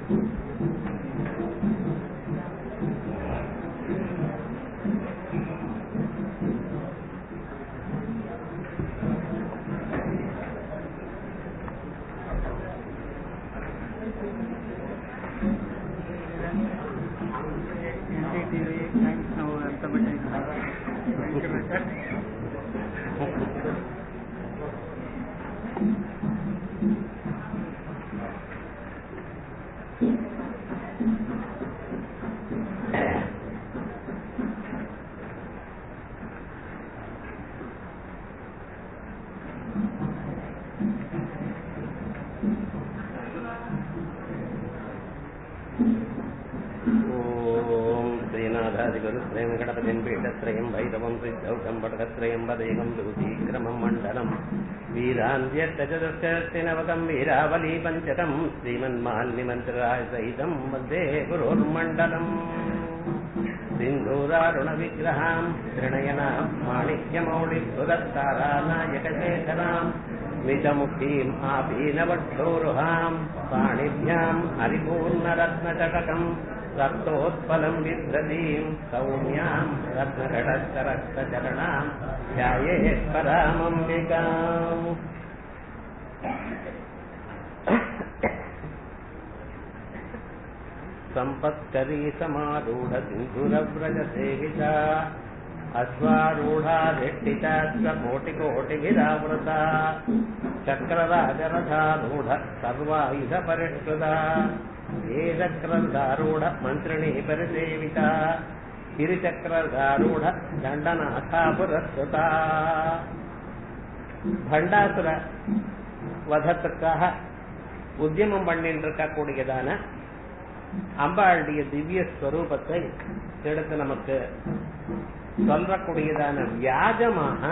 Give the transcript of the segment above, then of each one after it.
ஓம் ஸ்ரீநாதாதிகுருத்ரயம் கடபதின் பீடத்ரயம் வைரவம் சித்தௌகம் படகத்ரயம் பதேகம் தூதீக்கிரமம் மண்டலம் வீராந்தியட்டச்சதுஷ்கத்தினவகம் வீராவலி பஞ்சகம் ஸ்ரீமன்மால்னிமந்திராய சகிதம் வந்தே குரோர்மண்டலம் सिन्धूरारुणविग्रहाम् त्रिणयनाम् माणिक्यमौलिसुरत्तारानायकशेखराम् मितमुखीम् आपीनवक्षोरुहाम् पाणिभ्याम् हरिपूर्णरत्नचटकम् रक्तोत्पलम् बिभ्रतीम् सौम्याम् रत्नघटस्थरक्तचरणाम् ध्यायेत् परामम्बिकाम् सम्पत्करी समारूढ सिन्धुरव्रजसेविता अश्वारूढाधिष्ठिता स्वकोटिकोटिभिरावृता चक्रराजरथारूढ सर्वायुधपरिष्कृता एतक्रन्दारूढ मन्त्रिणी परिसेविता गिरिचक्रदारूढ दण्डनाथा पुरस्कृता பண்டாசுர வதத்துக்காக உத்தியமம் பண்ணிட்டு இருக்கக்கூடியதான அம்பாளுடைய திவ்ய ஸ்வரூபத்தை எடுத்து நமக்கு சொல்லக்கூடியதான வியாஜமாக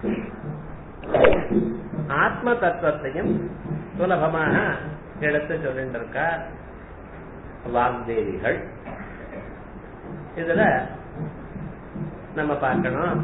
ஆத்ம தத்துவத்தையும் சுலபமாக எடுத்து சொல்லிட்டு இருக்க வாக்தேவிகள் இதுல நம்ம பார்க்கணும்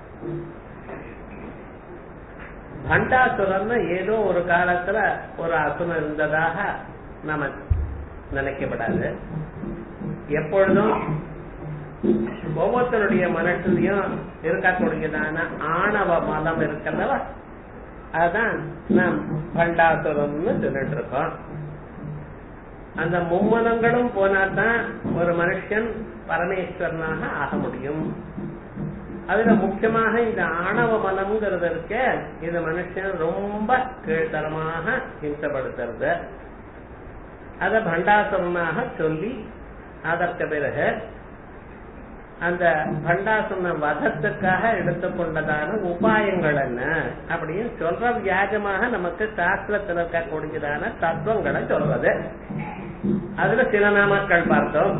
பண்டாசுரன் ஏதோ ஒரு காலத்துல ஒரு அசுரன் இருந்ததாக நம்ம நினைக்கப்படாது எப்பொழுதும் ஒவ்வொருத்தருடைய மனசுலயும் இருக்கக்கூடியதான ஆணவ மதம் இருக்கல்லவா அதுதான் நாம் பண்டாசுரம்னு சொல்லிட்டு இருக்கோம் அந்த மும்மதங்களும் போனாதான் ஒரு மனுஷன் பரமேஸ்வரனாக ஆக முடியும் அதுல முக்கியமாக இந்த ஆணவ மலம்ங்கிறது இருக்க இந்த மனுஷன் ரொம்ப கீழ்த்தரமாக ஹிம்சப்படுத்துறது அத பண்டாசுரனாக சொல்லி அதற்கு பிறகு அந்த பண்டாசுன வதத்துக்காக எடுத்துக்கொண்டதான உபாயங்கள் என்ன அப்படின்னு சொல்ற வியாஜமாக நமக்கு சாஸ்திரத்தில் இருக்கக்கூடியதான தத்துவங்களை சொல்றது அதுல சில நாமக்கள் பார்த்தோம்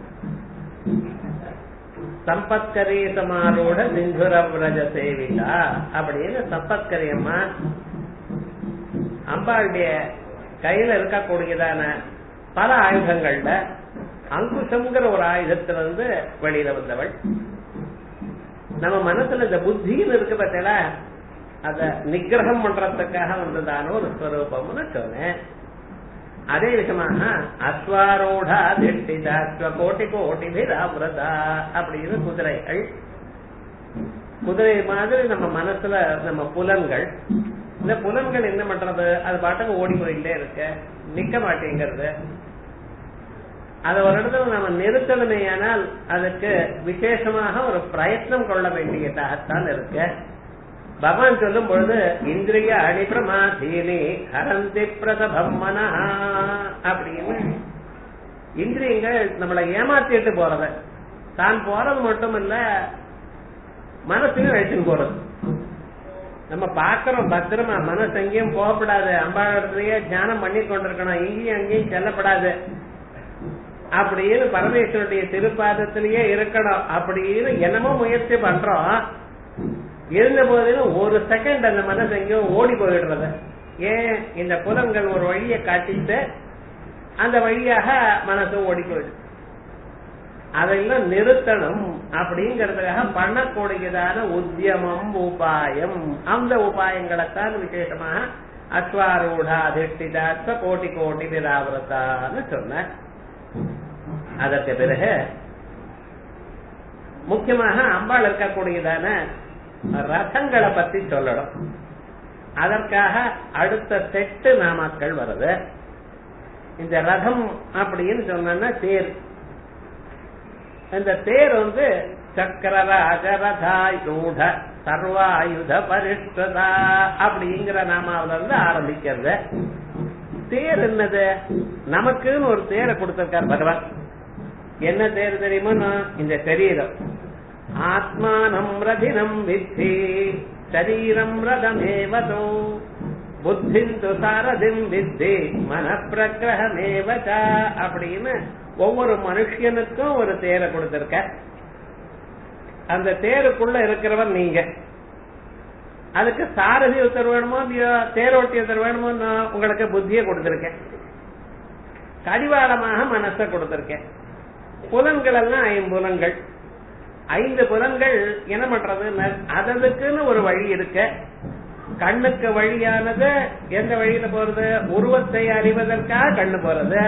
சம்பத்கரி சமாரோட சிந்துரவிரஜ சேவிதா அப்படின்னு சம்பத்கரி அம்மா அம்பாளுடைய கையில இருக்கக்கூடியதான பல ஆயுதங்கள்ல அங்குசம்ங்கிற ஒரு ஆயுதத்துல இருந்து வெளியில வந்தவள் நம்ம மனசுல இந்த புத்தின்னு இருக்கு பார்த்தல அத நிகிரகம் பண்றதுக்காக வந்ததான ஒரு ஸ்வரூபம்னு சொன்னேன் அதே விஷயமாக அஸ்வாரூடா திட்டிதா கோட்டி கோட்டி விராபிரதா அப்படின்னு குதிரைகள் குதிரை மாதிரி நம்ம மனசுல நம்ம புலன்கள் இந்த புலன்கள் என்ன பண்றது அது பாட்டுக்கு ஓடி போயிட்டே இருக்க நிக்க மாட்டேங்கிறது அதை ஒரு இடத்துல நம்ம நிறுத்தணுமே ஆனால் அதுக்கு விசேஷமாக ஒரு பிரயத்னம் கொள்ள வேண்டியதாகத்தான் இருக்கு பகவான் சொல்லும் பொழுது இந்திரிய அடிப்பிரமாதீனி ஹரந்தி பிரசபம் மனா அப்படின்னு இந்திரியங்கள் நம்மளை ஏமாத்திட்டு போறத தான் போறது மட்டும் இல்ல மனசையும் அழைச்சிட்டு போறது நம்ம பாக்குறோம் பத்திரமா மனசு எங்கேயும் போகப்படாது அம்பாடத்திலேயே தியானம் பண்ணி கொண்டிருக்கணும் இங்கேயும் அங்கேயும் செல்லப்படாது அப்படின்னு பரமேஸ்வருடைய திருப்பாதத்திலேயே இருக்கணும் அப்படின்னு என்னமோ முயற்சி பண்றோம் இருந்த போதிலும் ஒரு செகண்ட் அந்த மனசு எங்கேயோ ஓடி போயிடுறது ஏன் இந்த புலன்கள் ஒரு வழியை காட்டிட்டு அந்த வழியாக மனசு ஓடி போயிடுது அதெல்லாம் நிறுத்தணும் அப்படிங்கறதுக்காக பண்ணக்கூடியதான உத்தியமம் உபாயம் அந்த உபாயங்களைத்தான் விசேஷமாக அஸ்வாரூடா அதிஷ்டிதா கோட்டி கோட்டி விராவிரதான்னு சொன்ன அதற்கு பிறகு முக்கியமாக அம்பாள் இருக்கக்கூடியதான ரசங்களை பத்தி சொல்லணும் அதற்காக அடுத்த செட்டு நாமாக்கள் வருது இந்த ரதம் அப்படின்னு சொன்னா தேர் இந்த தேர் வந்து சக்கரராஜரதாயூட சர்வாயுத பரிஷ்டதா அப்படிங்கிற நாமாவில இருந்து ஆரம்பிக்கிறது தேர் என்னது நமக்குன்னு ஒரு தேரை கொடுத்திருக்கார் பகவான் என்ன தேர் தெரியுமா இந்த சரீரம் ஆத்மானம் ரதினம் வித்தி சரீரம் ரதமேவதோ புத்திந்து சாரதிம் வித்தி மன பிரகிரகமேவச்ச அப்படின்னு ஒவ்வொரு மனுஷனுக்கும் ஒரு தேரை கொடுத்திருக்க அந்த தேருக்குள்ள இருக்கிறவன் நீங்க அதுக்கு சாரதி ஒருத்தர் வேணுமோ இல்லையோ தேரோட்டி ஒருத்தர் வேணுமோ உங்களுக்கு புத்தியை கொடுத்திருக்கேன் கடிவாளமாக மனசை கொடுத்திருக்கேன் புலன்கள் எல்லாம் ஐம்புலன்கள் ஐந்து புலன்கள் என்ன பண்றது அததுக்குன்னு ஒரு வழி இருக்க கண்ணுக்கு வழியானது எந்த வழியில போறது உருவத்தை அறிவதற்காக கண்ணு போறது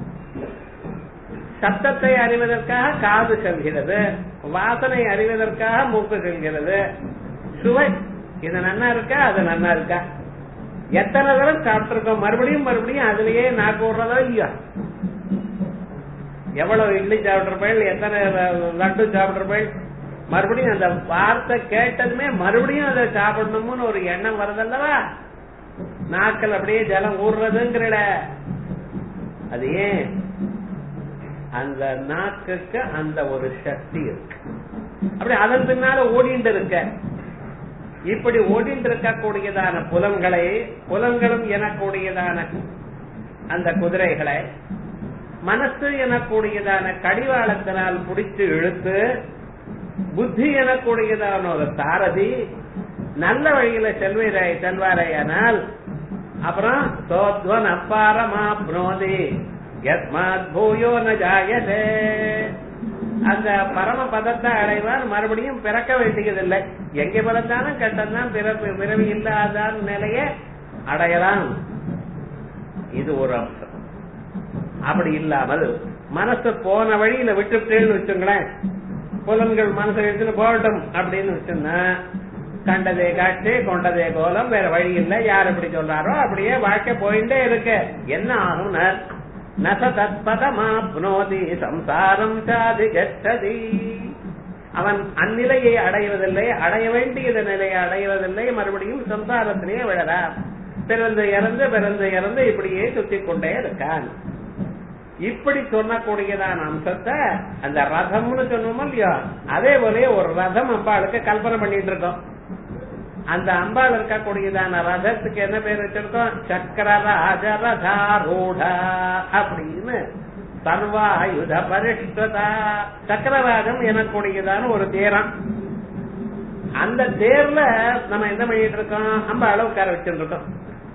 சத்தத்தை அறிவதற்காக காது செல்கிறது வாசனை அறிவதற்காக மூக்கு செல்கிறது சுவை இது நன்னா இருக்கா அது நன்னா இருக்கா எத்தனை தடவை சாப்பிட்டிருக்கோம் மறுபடியும் மறுபடியும் அதுலயே நாக்கு விடுறதோ இல்லையா எவ்வளவு இட்லி சாப்பிட்டிருப்பேன் எத்தனை லட்டு சாப்பிட்டிருப்பேன் மறுபடியும் அந்த வார்த்தை கேட்டதுமே மறுபடியும் அதை சாப்பிடணும்னு ஒரு எண்ணம் வருதல்லவா நாக்கள் அப்படியே ஜலம் ஊடுறதுங்கிற அது ஏன் அந்த நாக்குக்கு அந்த ஒரு சக்தி இருக்கு அப்படி அதன் பின்னால ஓடிண்டு இருக்க இப்படி ஓடிண்டு இருக்கக்கூடியதான புலன்களை புலன்களும் எனக்கூடியதான அந்த குதிரைகளை மனசு எனக்கூடியதான கடிவாளத்தினால் பிடிச்சு இழுத்து புத்தி எனக்கூடியதான ஒரு சாரதி நல்ல வழியில செல்வீரை செல்வாரையானால் அப்புறம் சோத்வன் அப்பாரமா புனோதி யத்மாத் பூயோ ந ஜாயதே அந்த பரம பதத்தை அடைவார் மறுபடியும் பிறக்க வேண்டியதில்லை எங்க பிறந்தாலும் கட்டம்தான் பிறப்பு பிறவி இல்லாதான் நிலைய அடையலாம் இது ஒரு அம்சம் அப்படி இல்லாமல் மனசு போன வழியில விட்டுட்டேன்னு வச்சுங்களேன் புலன்கள் மனசை எடுத்துன்னு போகட்டும் அப்படின்னு வச்சுன்னா கண்டதே காட்சி கொண்டதே கோலம் வேற வழி இல்ல யார் எப்படி சொல்றாரோ அப்படியே வாழ்க்கை போயிட்டே இருக்கு என்ன ஆகும் நச தத்பதமாப்னோதி சம்சாரம் சாதி கச்சதி அவன் அந்நிலையை அடைவதில்லை அடைய வேண்டியது நிலையை அடைவதில்லை மறுபடியும் சம்சாரத்திலேயே விழறான் பிறந்து இறந்து பிறந்து இறந்து இப்படியே சுத்தி கொண்டே இருக்கான் இப்படி சொல்லக்கூடியதான அம்சத்தை அந்த ரதம்னு சொன்னோமோ இல்லையோ அதே போல ஒரு ரதம் அம்பாளுக்கு கல்பனை பண்ணிட்டு இருக்கோம் அந்த அம்பாள் இருக்கக்கூடியதான ரதத்துக்கு என்ன பேர் வச்சிருக்கோம் சக்கரராஜரதாரூட அப்படின்னு சர்வாயுத பரிஷ்டதா சக்கரராஜம் எனக்கூடியதான ஒரு தேரம் அந்த தேர்ல நம்ம என்ன பண்ணிட்டு இருக்கோம் அம்பாளை உட்கார வச்சுட்டு இருக்கோம்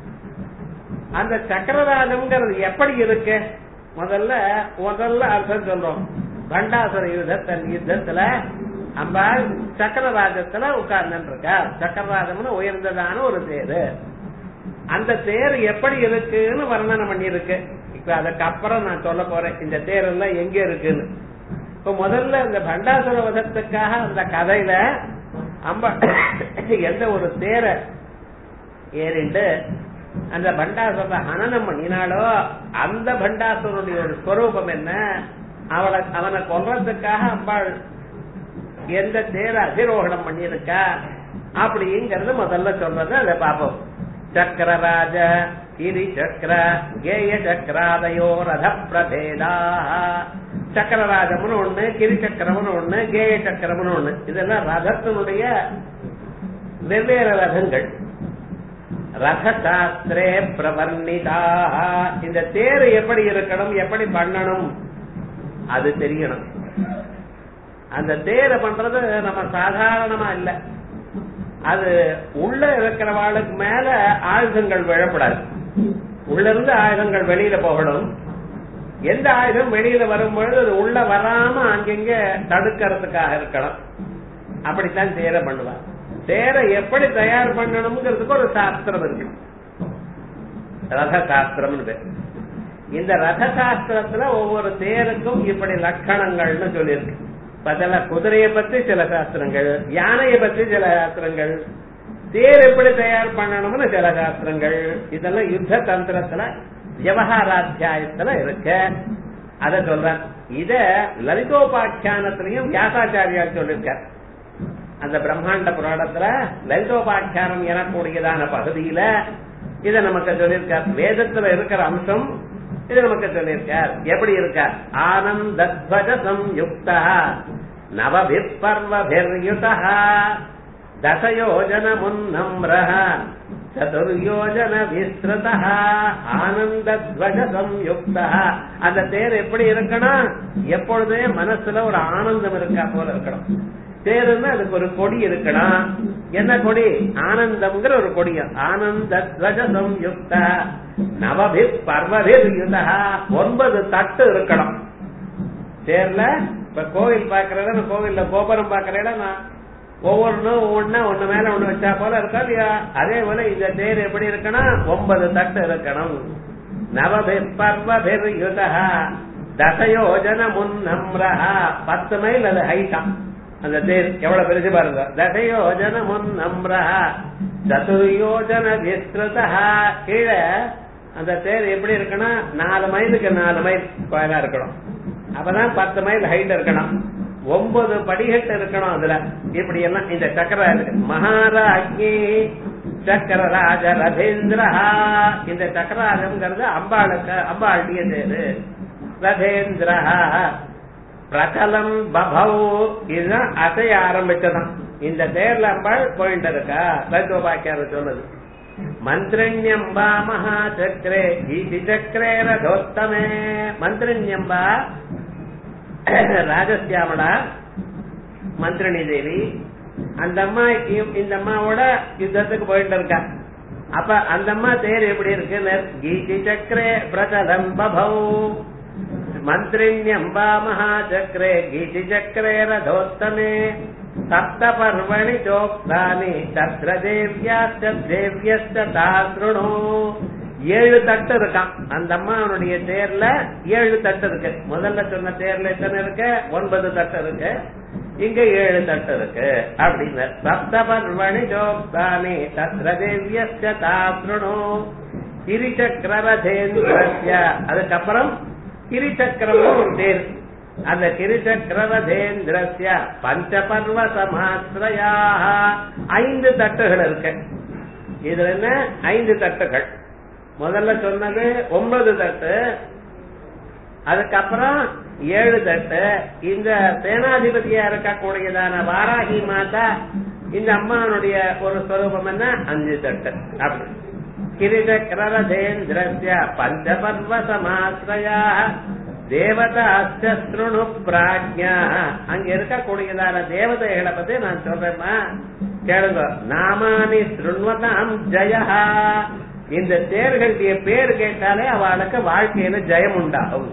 அந்த சக்கரராஜம்ங்கிறது எப்படி இருக்கு முதல்ல முதல்ல அர்த்தம் சொல்றோம் பண்டாசுர யுத்தத்தன் யுத்தத்துல அம்பாள் சக்கரராஜத்துல உட்கார்ந்து இருக்கா சக்கரராஜம்னு உயர்ந்ததான ஒரு தேரு அந்த தேர் எப்படி இருக்குன்னு வர்ணனை பண்ணிருக்கு இப்ப அதுக்கப்புறம் நான் சொல்ல போறேன் இந்த தேர் எல்லாம் எங்க இருக்குன்னு இப்ப முதல்ல இந்த பண்டாசுர வதத்துக்காக அந்த கதையில அம்பா எந்த ஒரு தேரை ஏறிண்டு அந்த பண்டாசுரத்தை ஹனனம் பண்ணினாலோ அந்த பண்டாசுரனுடைய ஒரு ஸ்வரூபம் என்ன அவளை அவனை கொல்றதுக்காக அம்பாள் எந்த தேர அதிரோகணம் பண்ணியிருக்கா அப்படிங்கறது முதல்ல சொல்றது அதை பார்ப்போம் சக்கரராஜ கிரி சக்கர கேய சக்கராதயோ ரத பிரபேதா சக்கரராஜம்னு ஒண்ணு கிரி சக்கரம்னு ஒண்ணு கேய சக்கரம்னு ஒண்ணு இதெல்லாம் ரதத்தினுடைய வெவ்வேறு ரதங்கள் ரதசாஸ்திரே பிரவர்ணிதா இந்த தேர் எப்படி இருக்கணும் எப்படி பண்ணணும் அது தெரியணும் அந்த தேரை பண்றது நம்ம சாதாரணமா இல்ல அது உள்ள இருக்கிறவாளுக்கு மேல ஆயுதங்கள் விழப்படாது உள்ள இருந்து ஆயுதங்கள் வெளியில போகணும் எந்த ஆயுதம் வெளியில வரும்பொழுது அது உள்ள வராம அங்கங்க தடுக்கிறதுக்காக இருக்கணும் அப்படித்தான் தேரை பண்ணுவார் தேரை எப்படி தயார் பண்ணணுங்கிறதுக்கு ஒரு சாஸ்திரம் இருக்கு ரத சாஸ்திரம் இந்த ரத சாஸ்திரத்துல ஒவ்வொரு தேருக்கும் இப்படி லட்சணங்கள்னு சொல்லியிருக்கு பதில குதிரையை பத்தி சில சாஸ்திரங்கள் யானையை பத்தி சில சாஸ்திரங்கள் தேர் எப்படி தயார் பண்ணணும்னு சில சாஸ்திரங்கள் இதெல்லாம் யுத்த தந்திரத்துல விவகாராத்தியாயத்துல இருக்கு அத சொல்றேன் இத லலிதோபாக்கியானத்திலையும் வியாசாச்சாரியார் சொல்லியிருக்கார் அந்த பிரம்மாண்ட புராணத்துல லலிதோபாக்கியானம் எனக்கூடியதான பகுதியில இத நமக்கு சொல்லியிருக்கார் வேதத்துல இருக்கிற அம்சம் இது நமக்கு சொல்லியிருக்கார் எப்படி இருக்கார் ஆனந்தத்வஜ யுக்தா நவபிற்பர்வபிர்யுதா தசயோஜன முன்னம்ரஹ சதுர்யோஜன விஸ்ருதா ஆனந்தத்வஜ சம்யுக்தா அந்த தேர் எப்படி இருக்கணும் எப்பொழுதுமே மனசுல ஒரு ஆனந்தம் இருக்கா போல இருக்கணும் தேருன்னா அதுக்கு ஒரு கொடி இருக்கணும் என்ன கொடி ஆனந்தம்ங்கிற ஒரு கொடி ஆனந்தத்வஜ சம்யுக்தா நவபி பர்வபிர் யுதா ஒன்பது தட்டு இருக்கணும் தேர்ல இப்ப கோவில் பாக்குறத கோவில்ல கோபுரம் பாக்குறேன் நான் ஒவ்வொன்றும் ஒவ்வொன்னா ஒண்ணு மேல ஒண்ணு வச்சா போல இருக்கா இல்லையா அதே போல இந்த தேர் எப்படி இருக்கணும் ஒன்பது தட்டு இருக்கணும் நவபிர் பர்வபிர் யுதா தசயோஜன முன்னம்ரஹா பத்து மைல் அது ஹைட்டா அந்த தேர் எவ்வளவு பெருசு பாருங்க தசயோஜன முன்னம்ரஹா சதுர்யோஜன விஸ்ருதா கீழே அந்த தேர் எப்படி இருக்கணும் நாலு மைலுக்கு நாலு மைல் ஸ்கொயரா இருக்கணும் அப்பதான் பத்து மைல் ஹைட் இருக்கணும் ஒன்பது படிகட்டு இருக்கணும் அதுல இப்படி எல்லாம் இந்த சக்கர மகாராஜி சக்கரராஜ ரதேந்திரஹா இந்த சக்கரராஜம்ங்கிறது அம்பாளுக்கு அம்பாளுடைய தேரு ரதேந்திரஹா பிரகலம் பபௌ இதுதான் அசைய ஆரம்பிச்சதான் இந்த தேர்ல அம்பாள் போயிட்டு இருக்கா லட்சோபாக்கியார சொல்லுது மந்திரண்யம்பா மகாசக்கரே கீதி சக்கரே ரதோத்தமே மந்திரண்யம்பா ராஜசியாமலா மந்திரணி தேவி அந்த அம்மா இந்த அம்மாவோட யுத்தத்துக்கு போயிட்டு இருக்கா அப்ப அந்த அம்மா தேர் எப்படி இருக்கு கீதி சக்கரே பிரகலம் பபௌ மந்திரிண்யம்பா மகாச்சக்ரே கீதி சக்கரே ரதோத்தமே சப்த பர்வணி சோக்தானி தத்ர தேவியாச்ச தேவியஸ்ட தாசுணு ஏழு தட்டு இருக்கான் அந்த அம்மாவனுடைய தேர்ல ஏழு தட்டு இருக்கு முதல்ல சொன்ன தேர்ல எத்தனை இருக்கு ஒன்பது தட்டு இருக்கு இங்க ஏழு தட்டு இருக்கு அப்படின்னு சப்த பர்வணி சோக்தானி தத்ர தேவியஸ்ட தாசுணு கிரிச்சக்கரதேந்திரஸ்ய அதுக்கப்புறம் கிரிச்சக்கரம் ஒரு தேர் அந்த கிரிச்சக்கரதேந்திரஸ்ய பஞ்சபர்வ சமாசிரயா ஐந்து தட்டுகள் இருக்கு இதுல என்ன ஐந்து தட்டுகள் முதல்ல சொன்னது ஒன்பது தட்டு அதுக்கப்புறம் ஏழு தட்டு இந்த சேனாதிபதியா இருக்கக்கூடியதான வாராகி மாதா இந்த அம்மானுடைய ஒரு ஸ்வரூபம் என்ன அஞ்சு தட்டு அப்படி கிரிஜக்ரரதேந்திரஸ்ய பஞ்சபர்வ சமாசிரயா தேவதாஸ்திருணு பிராஜ்யா அங்க இருக்கக்கூடியதான தேவதைகளை பத்தி நான் சொல்றேன்னா கேளுங்க நாமானி திருண்வதாம் ஜெயா இந்த தேர்களுடைய பேர் கேட்டாலே அவளுக்கு வாழ்க்கையில ஜெயம் உண்டாகும்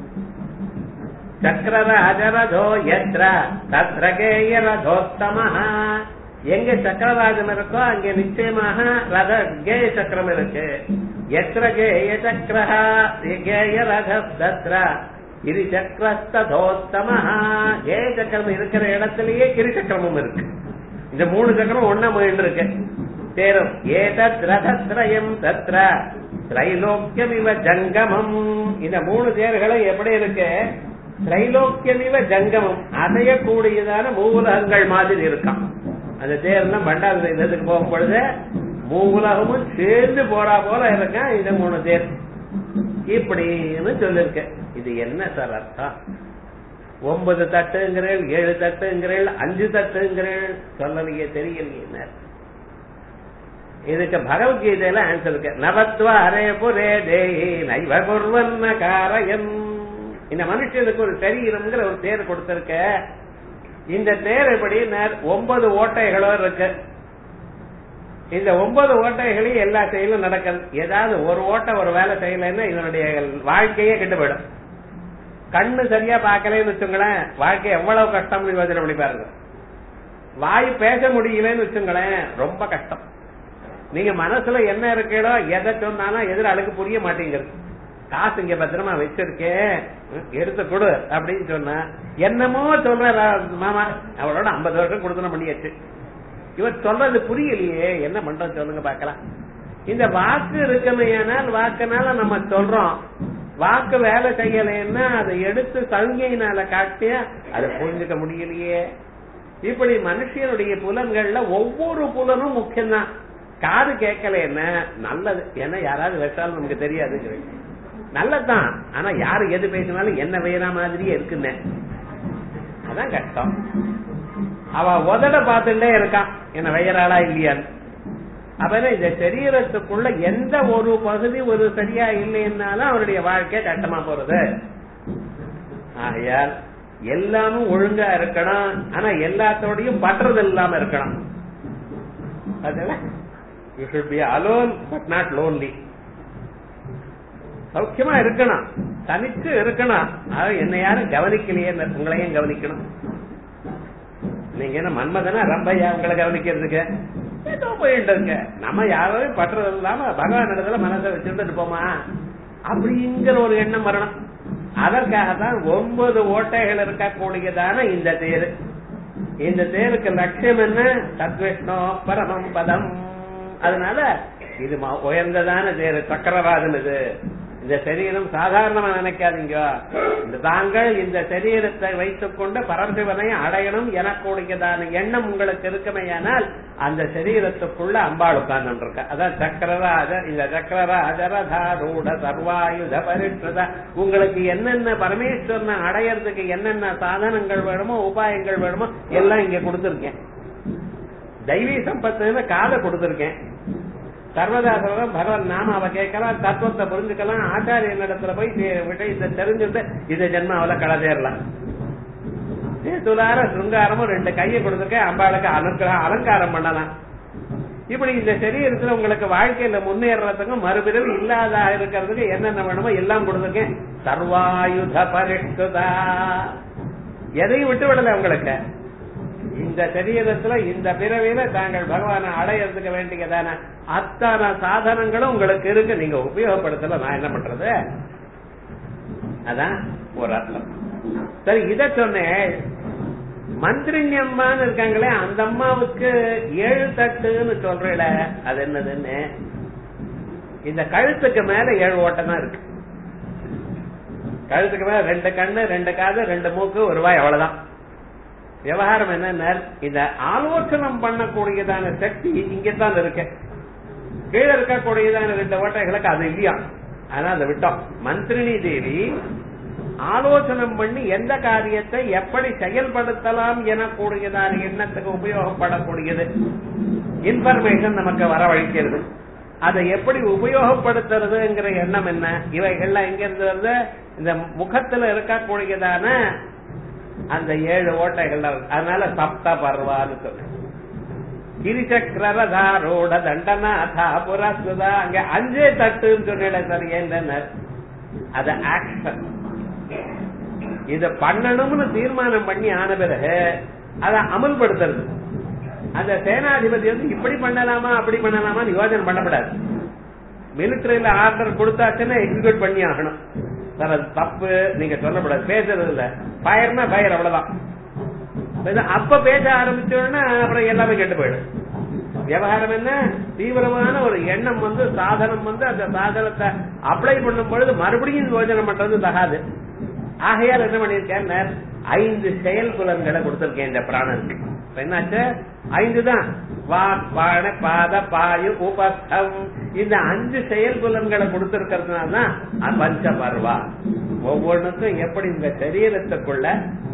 சக்கரராஜரதோ எத்ர தத்ரகேய ரதோத்தமஹா எங்க சக்கரராஜன் இருக்கோ அங்க நிச்சயமாக ரத கேய சக்கரம் இருக்கு எத்திர கேய சக்கரஹா கேய ரத தத்ர கிரி சக்கரஸ்தோத்தமஹா கேய சக்கரம் இருக்கிற இடத்திலேயே கிரி சக்கரமும் இருக்கு இந்த மூணு சக்கரம் ஒன்னா முயன்று இருக்கு தேரும் ஏதத் ரதத்ரயம் தத்ர திரைலோக்கியமிவ ஜங்கமம் இந்த மூணு தேர்களும் எப்படி இருக்கு திரைலோக்கியமிவ ஜங்கமம் அசையக்கூடியதான மூலகங்கள் மாதிரி இருக்கான் அந்த தேர்லாம் பண்டாது இதுக்கு போகும் பொழுது மூலகமும் சேர்ந்து போறா போல இருக்கான் இந்த மூணு தேர் இப்படின்னு சொல்லிருக்க இது என்ன சார் அர்த்தம் ஒன்பது தட்டுங்கிறேள் ஏழு தட்டுங்கிறேள் அஞ்சு தட்டுங்கிறேள் சொல்லலையே தெரியலையே இதுக்கு பகவத்கீதையில ஆன்சர் இருக்கு நவத்வ அரே புரே தேஹி நைவ குர்வன்ன காரயன் இந்த மனுஷனுக்கு ஒரு சரீரம்ங்கிற ஒரு தேர் கொடுத்திருக்க இந்த தேர் எப்படி ஒன்பது ஓட்டைகளும் இருக்கு இந்த ஒன்பது ஓட்டைகளையும் எல்லா செயலும் நடக்குது ஏதாவது ஒரு ஓட்டை ஒரு வேலை செய்யலைன்னா இதனுடைய வாழ்க்கையே கெட்டு போயிடும் கண்ணு சரியா பார்க்கலன்னு வச்சுங்களேன் வாழ்க்கை எவ்வளவு கஷ்டம் யோசனை பண்ணி பாருங்க வாய் பேச முடியலன்னு வச்சுங்களேன் ரொம்ப கஷ்டம் நீங்க மனசுல என்ன இருக்கீடோ எதை சொன்னாலும் எதிர அழுக்கு புரிய மாட்டேங்கிறது காசு இங்க பத்திரமா வச்சிருக்கேன் ம், எடுத்து கொடு அப்படின்னு சொன்னா என்னமோ சொல்ற ரா- மாமா அவளோட ஐம்பது வருஷம் கொடுத்தன பண்ணியாச்சு இவர் சொல்றது புரியலையே என்ன பண்றோம் சொல்லுங்க பார்க்கலாம் இந்த வாக்கு இருக்கமையானால் வாக்குனால நம்ம சொல்றோம் வாக்கு வேலை செய்யலைன்னா அதை எடுத்து சங்கையினால காட்டி அதை புரிஞ்சுக்க முடியலையே இப்படி மனுஷனுடைய புலன்கள்ல ஒவ்வொரு புலனும் முக்கியம்தான் காது கேட்கலன்னா நல்லது ஏன்னா யாராவது வச்சாலும் நமக்கு தெரியாது நல்லதுதான் ஆனா யாரு எது பேசினாலும் என்ன வேற மாதிரியே இருக்குன்னு அதான் கஷ்டம் அவ உதட பார்த்துட்டே இருக்கான் என்ன வயறாளா இல்லையான்னு அப்ப இந்த சரீரத்துக்குள்ள எந்த ஒரு பகுதி ஒரு சரியா இல்லைன்னாலும் அவருடைய வாழ்க்கை கட்டமா போறது ஆகையால் எல்லாமும் ஒழுங்கா இருக்கணும் ஆனா எல்லாத்தோடையும் பற்றது இல்லாம இருக்கணும் you should be alone but not lonely சௌக்கியமா இருக்கணும் தனிச்சு இருக்கணும் அது என்ன யாரும் கவனிக்கலையே உங்களையும் கவனிக்கணும் நீங்க என்ன மன்மதனா ரம்பையா உங்களை கவனிக்கிறதுக்கு ஏதோ போயிட்டு இருக்க நம்ம யாரும் பற்றது இல்லாம பகவான் இடத்துல மனசை வச்சுட்டு இருப்போமா அப்படிங்கிற ஒரு எண்ணம் வரணும் அதற்காகத்தான் ஒன்பது ஓட்டைகள் இருக்கக்கூடியதான இந்த தேர் இந்த தேருக்கு லட்சியம் என்ன சத்விஷ்ணோ பரமம் பதம் அதனால இது ம- உயர்ந்ததான தேர் சக்கரவாதம் இது இந்த சரீரம் சாதாரணமா நினைக்காதீங்க இந்த தாங்கள் இந்த சரீரத்தை வைத்துக் கொண்டு பரமசிவனை அடையணும் எனக்கூடியதான எண்ணம் உங்களுக்கு இருக்குமேயானால் அந்த சரீரத்துக்குள்ள அம்பாள் உட்கார்ந்து இருக்க அதான் சக்கரராஜ இந்த சக்கரராஜரதாரூட சர்வாயுத பரிஷ்ட உங்களுக்கு என்னென்ன பரமேஸ்வரனை அடையறதுக்கு என்னென்ன சாதனங்கள் வேணுமோ உபாயங்கள் வேணுமோ எல்லாம் இங்க கொடுத்திருக்கேன் தெய்வீ சம்பத்துன்னு காதை கொடுத்திருக்கேன் சர்வதாசரம் பகவான் நாம அவ கேட்கலாம் தத்துவத்தை புரிஞ்சுக்கலாம் ஆச்சாரியன் இடத்துல போய் தி- விஷயத்தை தெரிஞ்சுட்டு இந்த ஜென்மாவில கலதேறலாம் துலார சிருங்காரமும் ரெண்டு கையை கொடுத்துருக்கேன் அம்பாளுக்கு அனுக்கிரகம் அலங்காரம் பண்ணலாம் இப்படி இந்த சரீரத்துல உங்களுக்கு வாழ்க்கையில முன்னேறதுக்கும் மறுபிறவி இல்லாத இருக்கிறதுக்கு என்னென்ன வேணுமோ எல்லாம் கொடுத்துருக்கேன் சர்வாயுத பரிஷ்டுதா எதையும் விட்டு விடல உங்களுக்கு இந்த சரீரத்துல இந்த பிறவியில தாங்கள் பகவானை அடையறதுக்கு வேண்டியதான அத்தனை சாதனங்களும் உங்களுக்கு இருக்கு நீங்க உபயோகப்படுத்தல நான் என்ன பண்றது அதான் ஒரு அர்த்தம் சரி இத சொன்னேன் மந்திரினி அம்மான்னு இருக்காங்களே அந்த அம்மாவுக்கு ஏழு தட்டுன்னு சொல்றேல அது என்னதுன்னு இந்த கழுத்துக்கு மேல ஏழு ஓட்டம் தான் இருக்கு கழுத்துக்கு மேல ரெண்டு கண்ணு ரெண்டு காது ரெண்டு மூக்கு ஒரு வாய் அவ்வளவுதான் விவகாரம் என்ன இந்த ஆலோசனம் பண்ணக்கூடியதான சக்தி இங்கத்தான் இருக்கு கீழே இருக்கக்கூடியதான ரெண்டு ஓட்டைகளுக்கு அது இல்லையா ஆனா அதை விட்டோம் மந்திரினி தேவி ஆலோசனம் பண்ணி எந்த காரியத்தை எப்படி செயல்படுத்தலாம் எனக்கூடியதான எண்ணத்துக்கு உபயோகப்படக்கூடியது இன்ஃபர்மேஷன் நமக்கு வரவழைக்கிறது அதை எப்படி உபயோகப்படுத்துறதுங்கிற எண்ணம் என்ன இவைகள்லாம் எங்க இருந்து வருது இந்த முகத்துல இருக்கக்கூடியதான அந்த ஏழு ஓட்டைகள் அதனால சப்த பர்வான்னு சொன்னேன் கிரிசக்கரதாரோட தண்டநாதா புரஸ்வதா அங்க அஞ்சே தட்டுன்னு சொன்னேன் சார் என்ன அது ஆக்ஷன் இத பண்ணணும்னு தீர்மானம் பண்ணி ஆன பிறகு அதை அமல்படுத்துறது அந்த சேனாதிபதி வந்து இப்படி பண்ணலாமா அப்படி பண்ணலாமா யோசனை பண்ணக்கூடாது மிலிட்டரியில ஆர்டர் கொடுத்தாச்சுன்னா எக்ஸிக்யூட் பண்ணி ஆகணும் சார் அது தப்பு நீங்க சொல்லக்கூடாது பேசுறது இல்ல பயர்னா பயர் அவ்வளவுதான் இது அப்ப பேச ஆரம்பிச்சோன்னா அப்புறம் எல்லாமே கெட்டு போயிடும் விவகாரம் என்ன தீவிரமான ஒரு எண்ணம் வந்து சாதனம் வந்து அந்த சாதனத்தை அப்ளை பண்ணும் பொழுது மறுபடியும் யோஜனை பண்றது தகாது ஆகையால் என்ன பண்ணிருக்கேன் ஐந்து செயல் புலன்களை கொடுத்திருக்கேன் இந்த பிராணனுக்கு இப்ப என்னாச்சு ஐந்து தான் வாக் பாண பாத பாயு உபஸ்தம் இந்த அஞ்சு செயல் புலன்களை கொடுத்திருக்கிறதுனால தான் பஞ்ச பர்வா ஒவ்வொன்றுக்கும் எப்படி உங்க சரீரத்துக்குள்ள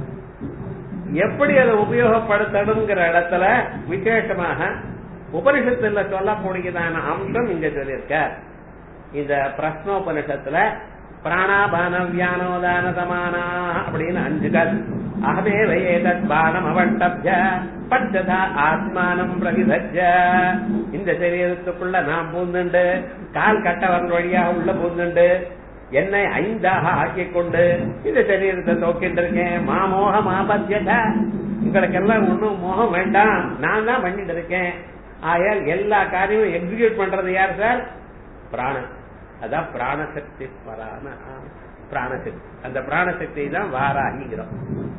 எப்படி அதை உபயோகப்படுத்தணுங்கிற இடத்துல விசேஷமாக உபனிஷத்துல சொல்லக்கூடியதான அம்சம் இங்க சொல்லியிருக்க இந்த பிரஸ்னோபனிஷத்துல பிராணாபான வியானோதான சமானா அப்படின்னு அஞ்சு கல் அகமே வயேதத் பானம் அவட்டப்ய பஞ்சதா ஆத்மானம் பிரவிதஜ இந்த சரீரத்துக்குள்ள நான் பூந்துண்டு கால் கட்டவன் வழியாக உள்ள பூந்துண்டு என்னை ஐந்தாக ஆக்கிக் கொண்டு இந்த சரீரத்தை தோக்கிட்டு இருக்கேன் மாமோக மாபத்தியத உங்களுக்கு எல்லாம் ஒண்ணும் மோகம் வேண்டாம் நான் தான் பண்ணிட்டு இருக்கேன் ஆயால் எல்லா காரியமும் எக்ஸிக்யூட் பண்றது யார் சார் பிராணன் அதான் பிராணசக்தி பரான பிராணசக்தி அந்த பிராணசக்தி தான் வாராகிங்கிறோம்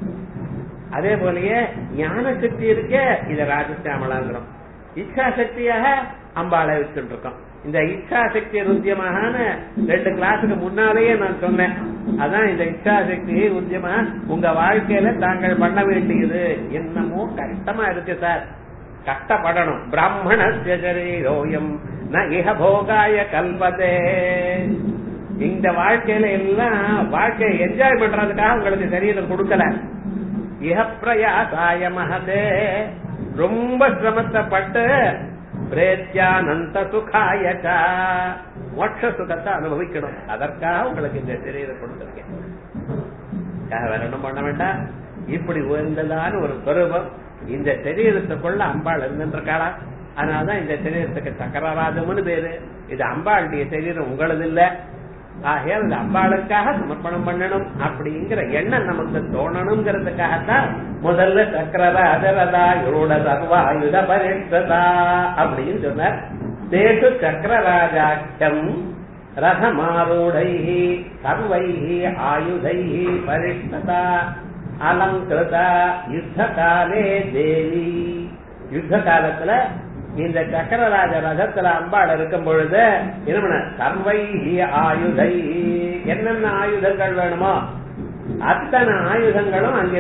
அதே போலயே ஞான சக்தி இருக்க இத ராஜசியாமலாங்கிறோம் இச்சா சக்தியாக அம்பாளை வச்சுட்டு இருக்கோம் இந்த இச்சா சக்தி ருத்தியமான ரெண்டு கிளாஸுக்கு முன்னாலேயே நான் சொன்னேன் அதான் இந்த இச்சா சக்தி ருத்தியமா உங்க வாழ்க்கையில தாங்கள் பண்ண வேண்டியது என்னமோ கஷ்டமா இருக்கு சார் கஷ்டப்படணும் பிராமண சரீரோயம் ந இஹ போகாய கல்பதே இந்த வாழ்க்கையில எல்லாம் வாழ்க்கையை என்ஜாய் பண்றதுக்காக உங்களுக்கு சரீரம் கொடுக்கல இஹப்பிரயாசாய மகதே ரொம்ப சிரமத்தைப்பட்டு பிரேத்யானந்த சுகாயச்சா மோட்ச சுகத்தை அனுபவிக்கணும் அதற்காக உங்களுக்கு இந்த சரீரம் கொடுத்திருக்கேன் வேற என்ன பண்ண வேண்டாம் இப்படி உயர்ந்ததான ஒரு சொரூபம் இந்த சரீரத்துக்குள்ள அம்பாள் இருந்துருக்காளா அதனாலதான் இந்த சரீரத்துக்கு சக்கரராஜம்னு பேரு இது அம்பாளுடைய சரீரம் உங்களது இல்ல ஆகையால் இந்த அம்பாளுக்காக சமர்ப்பணம் பண்ணணும் அப்படிங்கிற எண்ணம் நமக்கு தோணணுங்கிறதுக்காகத்தான் முதல்ல சக்கரராஜரதா யோட சர்வாயுத பரிஷ்டதா அப்படின்னு சொன்னார் தேசு சக்கரராஜாட்சம் ரதமாரூடை சர்வை ஆயுதை பரிஷ்டதா அலங்கிருத யுத்த காலே தேவி யுத்த காலத்துல இந்த சக்கரராஜ ரதத்துல அம்பாள் இருக்கும் பொழுது என்ன பண்ண சர்வை ஆயுதை என்னென்ன ஆயுதங்கள் வேணுமோ அத்தனை ஆயுதங்களும் அங்கே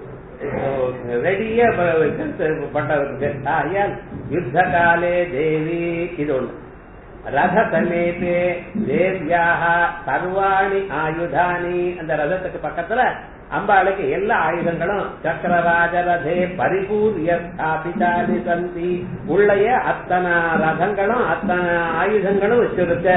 ரெடியா பட்டவருக்கு ஆயால் யுத்த காலே தேவி இது ஒண்ணு ரத சமேதே தேவியாக சர்வாணி ஆயுதானி அந்த ரதத்துக்கு பக்கத்துல அம்பாளுக்கு எல்லா ஆயுதங்களும் சக்கரராஜரதே பரிபூரிய ஸ்தாபிதானி சந்தி உள்ளய அத்தனை ரதங்களும் அத்தனை ஆயுதங்களும் வச்சிருக்க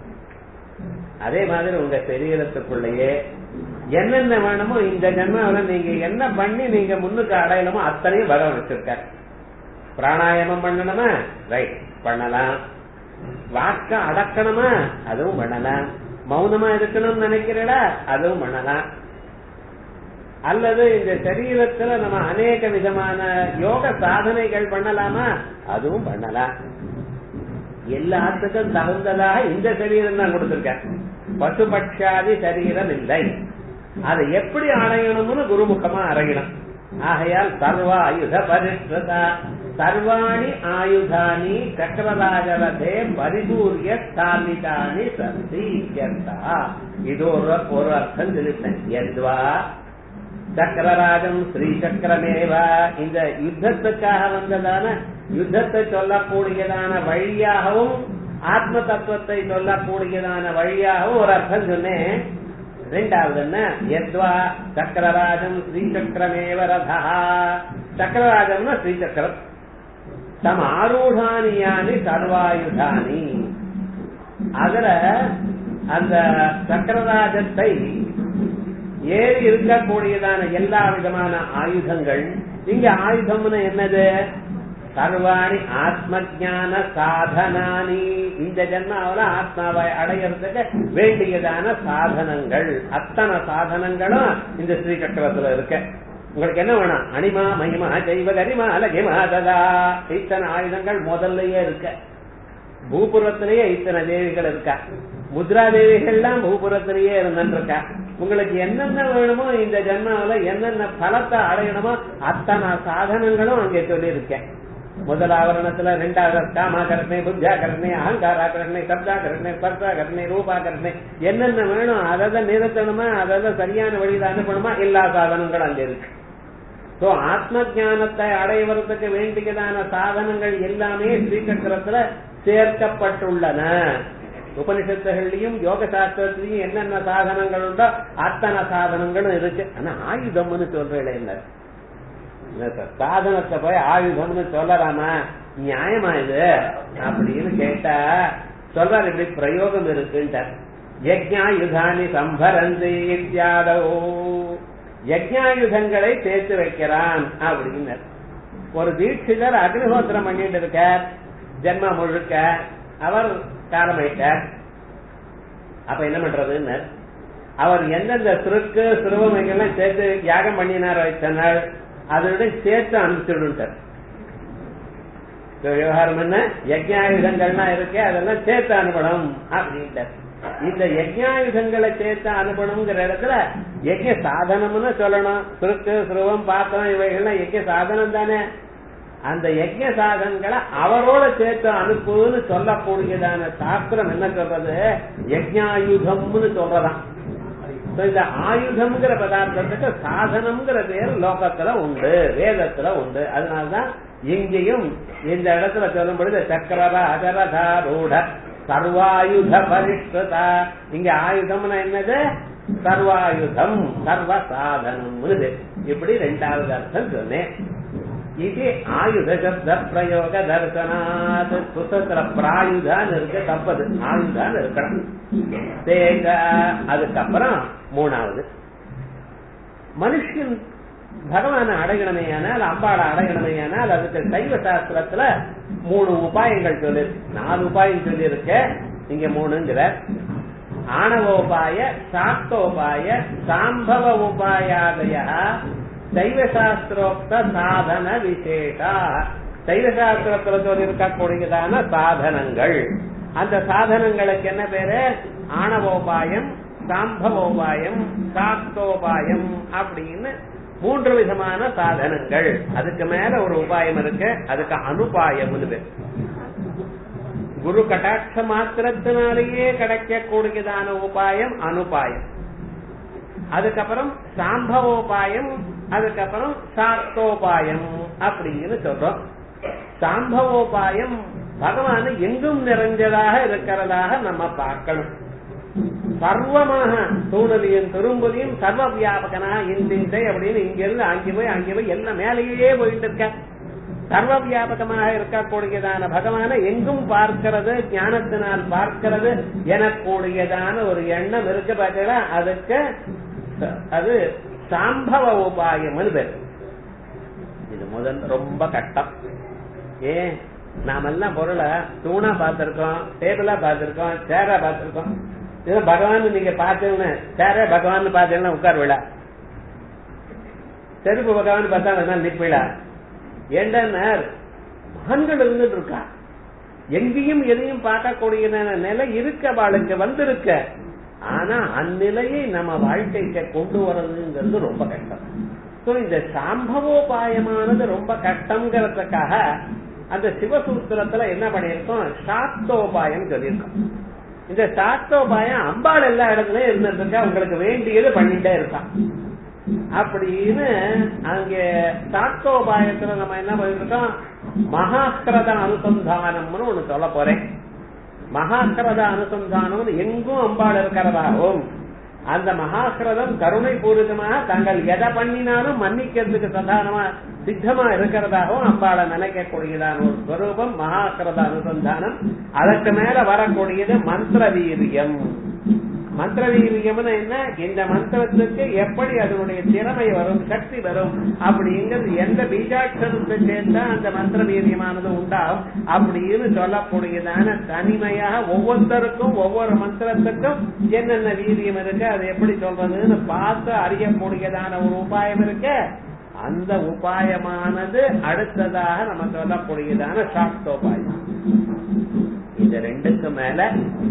அதே மாதிரி உங்க சரீரத்துக்குள்ளேயே என்னென்ன வேணுமோ இந்த ஜென்மாவில நீங்க என்ன பண்ணி நீங்க முன்னுக்கு அடையணுமோ அத்தனையும் பகவான் வச்சிருக்காரு பிராணாயாமம் பண்ணணுமா ரைட் பண்ணலாம் வாக்க அடக்கணுமா அதுவும் பண்ணலாம் மௌனமா இருக்கணும்னு நினைக்கிறீடா அதுவும் பண்ணலாம் அல்லது இந்த சரீரத்துல நம்ம அநேக விதமான யோக சாதனைகள் பண்ணலாமா அதுவும் பண்ணலாம் எல்லாத்துக்கும் தகுந்ததாக இந்த சரீரம் தான் கொடுத்திருக்கேன் பசுபட்சாதி சரீரம் இல்லை அதை எப்படி அடையணும்னு குருமுகமா அறையணும் ஆகையால் சர்வ ஆயுத பரிஷ்டதா சர்வாணி ஆயுதானி சக்கரராஜரதே பரிபூரிய ஸ்தாபிதானி சந்தி இது ஒரு ஒரு அர்த்தம் சொல்லிட்டேன் எத்வா சக்கரராஜம் ஸ்ரீ சக்கரமேவா இந்த யுத்தத்துக்காக வந்ததான யுத்தத்தை சொல்லக்கூடியதான வழியாகவும் ஆத்ம தத்துவத்தை சொல்லக்கூடியதான வழியாகவும் ஒரு அர்த்தம் சொன்னேன் ரெண்டாவது என்ன எத்வா சக்கரராஜம் ஸ்ரீசக்கரமேவ ரதா சக்கரராஜம்னா ஸ்ரீசக்கரம் தம் ஆரூடானியானி சர்வாயுதானி அதுல அந்த சக்கரராஜத்தை ஏறி இருக்கக்கூடியதான எல்லா விதமான ஆயுதங்கள் இங்க ஆயுதம்னு என்னது சர்வாணி ஆத்ம ஜான சாதனானி இந்த ஜென்மாவில ஆத்மாவை அடையறதுக்கு வேண்டியதான சாதனங்கள் அத்தனை சாதனங்களும் இந்த ஸ்ரீ சக்கரத்துல இருக்க உங்களுக்கு என்ன வேணும் அனிமா மகிமா ஜெய்வ கரிமா அலகிமா ததா இத்தனை ஆயுதங்கள் முதல்லயே இருக்க பூபுரத்திலேயே இத்தனை தேவிகள் இருக்கா முத்ரா தேவிகள்லாம் பூபுரத்திலேயே இருந்துருக்கா உங்களுக்கு என்னென்ன வேணுமோ இந்த ஜென்மாவில என்னென்ன பலத்தை அடையணுமோ அத்தனை சாதனங்களும் அங்கே சொல்லியிருக்கேன் முதல் ஆவரணத்துல ரெண்டாவது காமாகரணை புத்தியாகரணை அகங்காராகரணை சப்தாகரணை ஸ்பர்சாகரணை ரூபாகரணை என்னென்ன வேணும் அதை நிறுத்தணுமா அதை சரியான வழியில அனுப்பணுமா எல்லா சாதனங்களும் அங்க இருக்கு சோ ஆத்ம ஜானத்தை அடைவதற்கு வேண்டியதான சாதனங்கள் எல்லாமே ஸ்ரீசக்கரத்துல சேர்க்கப்பட்டுள்ளன உபனிஷத்துகள்லயும் யோக சாஸ்திரத்திலையும் என்னென்ன சாதனங்கள் உண்டோ அத்தனை சாதனங்களும் இருக்கு ஆனா ஆயுதம்னு சொல்றேன் என்ன சாதனத்தை போய் ஆயுதம்னு சொல்லலாமா நியாயமா இது அப்படின்னு கேட்டா சொல்றாரு இப்படி பிரயோகம் இருக்குன்ட்டார் யஜ்ஞாயுதானி சம்பரந்தி இத்தியாதோ யஜ்ஞாயுதங்களை சேர்த்து வைக்கிறான் அப்படின்னு ஒரு தீட்சிதர் அக்னிஹோத்திரம் பண்ணிட்டு இருக்கார் ஜென்மா முழுக்க அவர் காலமாயிட்டார் அப்ப என்ன பண்றதுன்னு அவர் எந்தெந்த சுருக்கு சுருவமைகள்லாம் சேர்த்து யாகம் பண்ணினார் வைத்தனால் அதோட சேர்த்து அனுப்பிச்சுடுட்டார் விவகாரம் என்ன யஜ்ஞாயுதங்கள்லாம் இருக்கு அதெல்லாம் சேர்த்து அனுப்பணும் அப்படின்ட்டார் இந்த யஜ்ஞாயுதங்களை சேர்த்து அனுப்பணுங்கிற இடத்துல யஜ்ய சாதனம்னு சொல்லணும் சுருக்கு சுருவம் பாத்திரம் இவைகள்லாம் யஜ்ய சாதனம் தானே அந்த யஜ்ய சாதனங்களை அவரோட சேர்த்து அனுப்புன்னு சொல்லக்கூடியதான சாஸ்திரம் என்ன சொல்றது யஜ்ஞாயுதம்னு சொல்றதாம் So, இந்த ஆயுதம்ங்கிற பதார்த்தத்துக்கு சாதனம்ங்கிற பேர் லோகத்துல உண்டு வேதத்துல உண்டு அதனாலதான் இங்கேயும் இந்த இடத்துல சொல்லும் பொழுது சக்கரவ அகரதாரூட சர்வாயுத பரிஷ்டதா இங்க ஆயுதம்னா என்னது சர்வாயுதம் சர்வ சாதனம் இப்படி ரெண்டாவது அர்த்தம் சொன்னேன் இது ஆயுத சப்த பிரயோக தர்சனாத் புத்தகத்துல பிராயுதான்னு இருக்கு தப்பது ஆயுதான்னு இருக்கணும் தேக அதுக்கப்புறம் மூணாவது மனுஷன் பகவான அடையணுமையானால் அம்பாளை அடையணுமையானால் அதுக்கு சைவ சாஸ்திரத்துல மூணு உபாயங்கள் சொல்லி நாலு உபாயம் சொல்லி இருக்க இங்க மூணுங்கிற ஆணவோபாய சாக்தோபாய சாம்பவ உபாயாதய சைவ சாஸ்திரோக்த சாதன விசேஷா சைவ சாஸ்திரத்துல சொல்லி இருக்கக்கூடியதான சாதனங்கள் அந்த சாதனங்களுக்கு என்ன பேரு ஆணவோபாயம் சாம்பவோபாயம் சாக்தோபாயம் அப்படின்னு மூன்று விதமான சாதனங்கள் அதுக்கு மேல ஒரு உபாயம் இருக்கு அதுக்கு அனுபாயம் பேர் குரு கட்டாட்ச மாத்திரத்தினாலேயே கிடைக்கக்கூடியதான உபாயம் அனுபாயம் அதுக்கப்புறம் சாம்பவோபாயம் அதுக்கப்புறம் சாக்தோபாயம் அப்படின்னு சொல்றோம் சாம்பவோபாயம் பகவான் எங்கும் நிறைஞ்சதாக இருக்கிறதாக நம்ம பார்க்கணும் சர்வமாக தூணலியும் திரும்பலியும் சர்வ வியாபகனா இந்த அப்படின்னு இங்க இருந்து அங்கே போய் அங்கே போய் எல்லாம் மேலேயே போயிட்டு இருக்க சர்வ வியாபகமாக இருக்கக்கூடியதான பகவான எங்கும் பார்க்கிறது ஞானத்தினால் பார்க்கிறது எனக்கூடியதான ஒரு எண்ணம் இருக்கு பார்த்தீங்களா அதுக்கு அது சாம்பவ உபாயம் பேர் இது முதல் ரொம்ப கஷ்டம் ஏன் நாமெல்லாம் பொருளை தூணா பார்த்திருக்கோம் டேபிளா பார்த்திருக்கோம் சேரா பார்த்திருக்கோம் இது பகவான் நீங்க பார்த்தீங்கன்னா சேர பகவான் பார்த்தீங்கன்னா உட்கார் விழா செருப்பு பகவான் பார்த்தா வேணா நிற்பிழா ஏண்டனர் மகன்கள் இருந்துட்டு இருக்கா எங்கேயும் எதையும் பார்க்கக்கூடிய நிலை இருக்க அவளுக்கு வந்திருக்க ஆனா அந்நிலையை நம்ம வாழ்க்கைக்கு கொண்டு வர்றதுங்கிறது ரொம்ப கஷ்டம் சோ இந்த சாம்பவோபாயமானது ரொம்ப கஷ்டங்கிறதுக்காக அந்த சிவசூத்திரத்துல என்ன பண்ணிருக்கோம் சாஸ்தோபாயம் சொல்லியிருக்கோம் இந்த சாஸ்தோபாயம் அம்பாள் எல்லா இடத்துலயும் இருந்துட்டு இருக்கா உங்களுக்கு வேண்டியது பண்ணிட்டே இருக்கான் அப்படின்னு அங்க சாஸ்தோபாயத்துல நம்ம என்ன பண்ணிருக்கோம் மகாக்கிரத அனுசந்தானம்னு ஒண்ணு சொல்ல போறேன் மகாக்கிரத அனுசந்தானம் எங்கும் அம்பாள் இருக்கிறதாகவும் அந்த மகாக்கிரதம் கருணை பூர்வகமாக தாங்கள் எதை பண்ணினாலும் மன்னிக்கிறதுக்கு சதானமா சித்தமா இருக்கிறதாகவும் அம்பாளை நினைக்கக்கூடியதான ஒரு ஸ்வரூபம் மகாக்கிரத அனுசந்தானம் அதற்கு மேல வரக்கூடியது மந்திர வீரியம் மந்திர வீரியம்னு என்ன இந்த மந்திரத்துக்கு எப்படி அதனுடைய திறமை வரும் சக்தி வரும் அப்படிங்கிறது எந்த பீஜாட்சரத்தை சேர்ந்தா அந்த மந்திர வீரியமானது உண்டாகும் அப்படின்னு சொல்லக்கூடியதான தனிமையாக ஒவ்வொருத்தருக்கும் ஒவ்வொரு மந்திரத்துக்கும் என்னென்ன வீரியம் இருக்கு அது எப்படி சொல்றதுன்னு பார்த்து அறியக்கூடியதான ஒரு உபாயம் இருக்கு அந்த உபாயமானது அடுத்ததாக நம்ம சொல்லக்கூடியதான சாக்தோபாயம் இது ரெண்டுக்கு மேல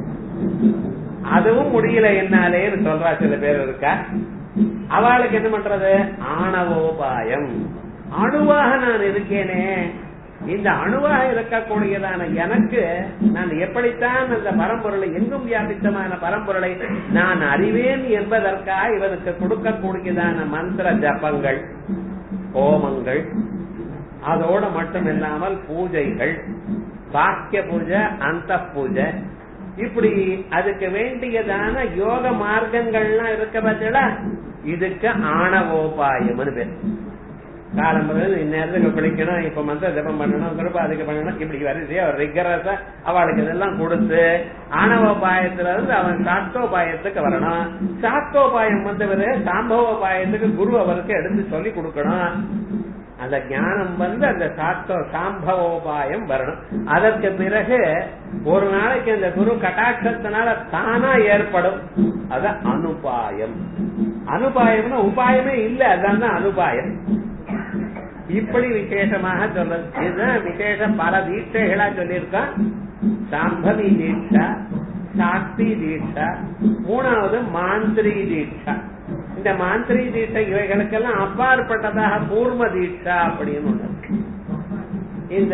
அதுவும் முடியல என்னாலேன்னு சொல்றா சில பேர் இருக்கா அவளுக்கு என்ன பண்றது ஆணவோபாயம் அணுவாக நான் இருக்கேனே இந்த அணுவாக இருக்கக்கூடியதான எனக்கு நான் எப்படித்தான் அந்த பரம்பொருளை எங்கும் வியாபித்தமான பரம்பொருளை நான் அறிவேன் என்பதற்காக இவனுக்கு கொடுக்கக்கூடியதான மந்திர ஜபங்கள் ஹோமங்கள் அதோட மட்டும் இல்லாமல் பூஜைகள் பாக்கிய பூஜை அந்த பூஜை இப்படி அதுக்கு வேண்டியதான யோக மார்க்கங்கள்லாம் இருக்க பார்த்தா இதுக்கு ஆணவோபாயம்னு பேர் காலம்புறது இந்நேரத்துக்கு பிடிக்கணும் இப்ப மந்திர ஜபம் பண்ணணும் திருப்பாதிக்கு பண்ணணும் இப்படி வரிசையா ஒரு ரிகரஸா அவளுக்கு இதெல்லாம் கொடுத்து ஆணவோபாயத்துல இருந்து அவன் சாஸ்தோபாயத்துக்கு வரணும் சாஸ்தோபாயம் வந்தவரு சாம்பவோபாயத்துக்கு குரு அவருக்கு எடுத்து சொல்லி கொடுக்கணும் அந்த ஞானம் வந்து அந்த சாஸ்தோ சாம்பவோபாயம் வரணும் அதற்கு பிறகு ஒரு நாளைக்கு அந்த குரு கட்டாட்சத்தினால தானா ஏற்படும் அது அனுபாயம் அனுபாயம்னா உபாயமே இல்ல அதான் அனுபாயம் இப்படி விசேஷமாக சொல்றது இதுதான் விசேஷம் பல தீட்சைகளா சொல்லியிருக்கான் சாம்பவி தீட்சா சாக்தி தீட்சா மூணாவது மாந்திரி தீட்சா இந்த மாந்திரி தீட்சை இவைகளுக்கெல்லாம் அப்பாற்பட்டதாக கூர்ம தீட்சா அப்படின்னு ஒண்ணு இருக்கு. இந்த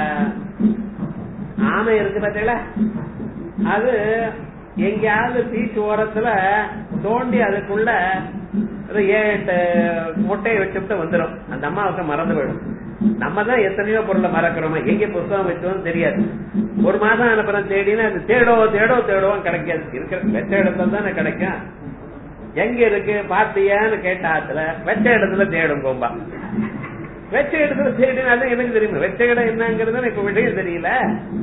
ஆமை இருக்கு பார்த்தீங்களா அது எங்கேயாவது பீச் ஓரத்துல தோண்டி அதுக்குள்ள ஒரு ஏழு எட்டு முட்டையை வச்சுட்டு வந்துடும் அந்த அம்மாவுக்கு மறந்து போயிடும் நம்ம தான் எத்தனையோ பொருளை மறக்கிறோமா எங்க புத்தகம் வச்சோம் தெரியாது ஒரு மாதம் அனுப்புறம் தேடினா அது தேடோ தேடோ தேடவும் கிடைக்காது இருக்கிற வெச்ச இடத்துல தானே கிடைக்கும் எங்க இருக்கு பாத்தியான்னு கேட்டாத்துல வெச்ச இடத்துல தேடும் கோம்பா வெச்ச இடத்துல தேடினாலும் எனக்கு தெரியும் வெச்ச இடம் என்னங்கிறது எனக்கு விஷயம் தெரியல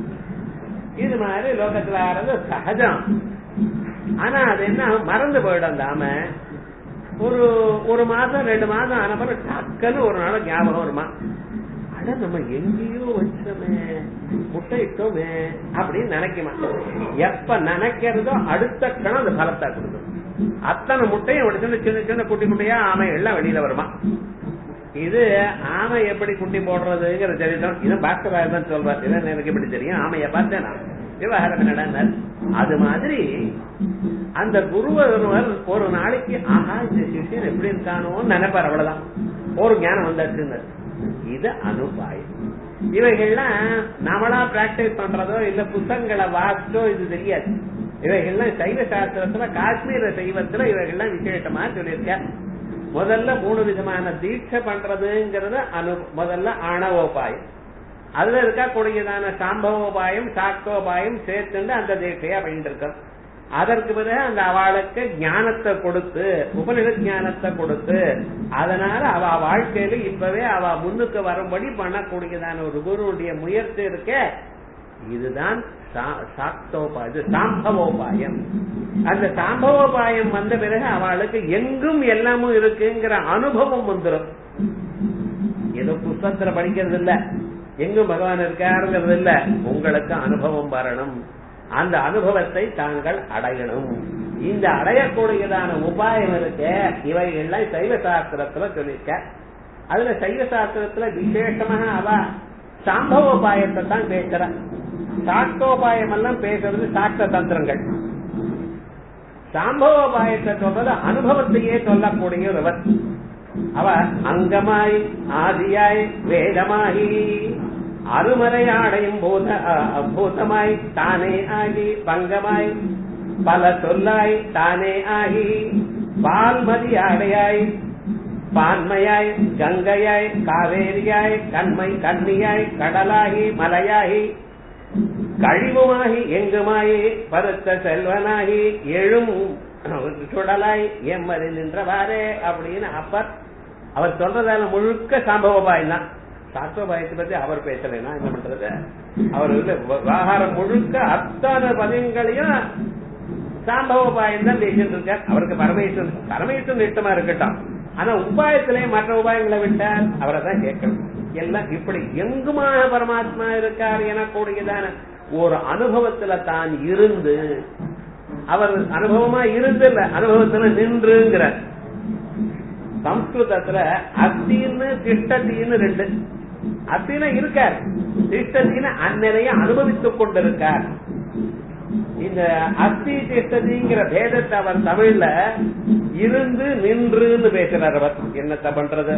இது மாதிரி லோகத்துல ஆறது சகஜம் ஆனா அது என்ன மறந்து போயிடும் அந்த ஆமை ஒரு ஒரு மாசம் ரெண்டு மாசம் ஆன பிறகு டக்குன்னு ஒரு நாள் ஞாபகம் வருமா அட நம்ம எங்கேயோ வச்சோமே முட்டை இட்டோமே அப்படின்னு நினைக்குமா எப்ப நினைக்கிறதோ அடுத்த கணம் அந்த பலத்தை கொடுக்கும் அத்தனை முட்டையும் உடைச்சு சின்ன சின்ன குட்டி குட்டியா ஆமை எல்லாம் வெளியில வருமா இது ஆமை எப்படி குட்டி போடுறதுங்கிற சரித்திரம் இது பாஸ்கராஜ் தான் சொல்றாரு இதை எனக்கு எப்படி தெரியும் ஆமைய பார்த்தேன் நான் விவகாரம் என்னடா அது மாதிரி அந்த குரு ஒருவர் ஒரு நாளைக்கு ஆஹா இந்த சிஷியன் எப்படி இருக்கானோன்னு நினைப்பார் அவ்வளவுதான் ஒரு ஞானம் வந்தாச்சுன்னு இது அனுபாயம் இவைகள்லாம் நம்மளா பிராக்டிஸ் பண்றதோ இல்ல புத்தகங்களை வாசிச்சோ இது தெரியாது இவைகள்லாம் சைவ சாஸ்திரத்துல காஷ்மீர சைவத்துல இவைகள்லாம் விசேஷமா சொல்லியிருக்க முதல்ல மூணு விதமான தீட்சை பண்றதுங்கிறது அனு முதல்ல ஆணவோபாயம் அதுல இருக்கக்கூடியதான சாம்பவோபாயம் சாக்தோபாயம் சேர்த்துண்டு அந்த தீட்சையா பண்ணிட்டு இருக்கோம் அதற்கு பிறகு அந்த அவளுக்கு ஞானத்தை கொடுத்து உபனிஷத் ஞானத்தை கொடுத்து அதனால அவ வாழ்க்கையில இப்பவே அவ முன்னுக்கு வரும்படி பண்ணக்கூடியதான ஒரு குருவுடைய முயற்சி இருக்க இதுதான் சாக்தோபாயம் இது சாம்பவோபாயம் அந்த சாம்பவோபாயம் வந்த பிறகு அவளுக்கு எங்கும் எல்லாமும் இருக்குங்கிற அனுபவம் வந்துடும் ஏதோ புத்தகத்துல படிக்கிறது இல்ல எங்கும் பகவான் இருக்காருங்கிறது இல்ல உங்களுக்கு அனுபவம் வரணும் அந்த அனுபவத்தை தாங்கள் அடையணும் இந்த அடையக்கூடியதான உபாயம் இருக்க இவைகள்லாம் சைவ சாஸ்திரத்துல சொல்லியிருக்க அதுல சைவ சாஸ்திரத்துல விசேஷமாக அவ சாம்பவோபாயத்தை தான் பேசுற சாக்தோபாயம் எல்லாம் பேசுறது சாக்த தந்திரங்கள் சாம்பவோபாயத்தை சொல்றது அனுபவத்தையே சொல்லக்கூடிய ஒருவர் அவ அங்கமாய் ஆதியாய் வேதமாகி அருமறையாடையும் பூத பூதமாய் தானே ஆகி பங்கமாய் பல சொல்லாய் தானே ஆகி பால்மதி ஆடையாய் பான்மையாய் கங்கையாய் காவேரியாய் கண்மை கண்ணியாய் கடலாகி மலையாகி கழிவுமாகி எங்குமாயி பருத்த செல்வனாகி எழும் சுடலாய் எம்மறி நின்றவாறே அப்படின்னு அப்பர் அவர் சொல்றதால முழுக்க சாம்பவபாயம் தான் சாஸ்திரபாயத்தை பத்தி அவர் பேசலைன்னா என்ன பண்றது அவர் விவகாரம் முழுக்க அத்தனை பதியங்களையும் சாம்பவபாயம் தான் பேசிட்டு இருக்கார் அவருக்கு பரமேஸ்வரன் பரமேஸ்வரன் இஷ்டமா இருக்கட்டும் ஆனா உபாயத்திலே மற்ற உபாயங்களை விட்டார் அவரை தான் கேட்கணும் எல்லாம் இப்படி எங்குமாக பரமாத்மா இருக்கார் எனக்கூடியதான ஒரு அனுபவத்துல தான் இருந்து அவர் அனுபவமா இருந்து இல்ல அனுபவத்துல நின்றுங்கிறார் சம்ஸ்கிருதத்துல அத்தின்னு திஷ்டத்தின்னு ரெண்டு அத்தின இருக்கார் திஷ்டத்தின்னு அந்நிலைய அனுபவித்துக் கொண்டிருக்கார் இந்த அஸ்தி திஷ்டதிங்கிற பேதத்தை அவர் தமிழ்ல இருந்து நின்றுன்னு பேசுறார் அவர் என்னத்த பண்றது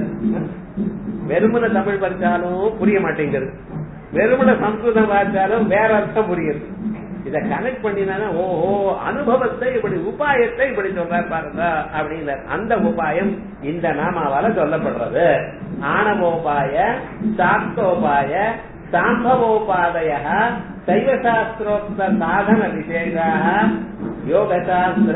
வெறுமன தமிழ் படிச்சாலும் புரிய மாட்டேங்குது வெறுமன சம்ஸ்கிருதம் வாச்சாலும் வேற அர்த்தம் புரியுது இத கனெக்ட் பண்ணினா ஓஹோ அனுபவத்தை இப்படி உபாயத்தை இப்படி சொல்றாரு பாருங்க அப்படின்னு அந்த உபாயம் இந்த நாமாவால சொல்லப்படுறது ஆணவோபாய சாக்தோபாய சாம்பவோபாதய சைவசாஸ்திரோக்த சாதன விசேஷாக யோகசாஸ்திர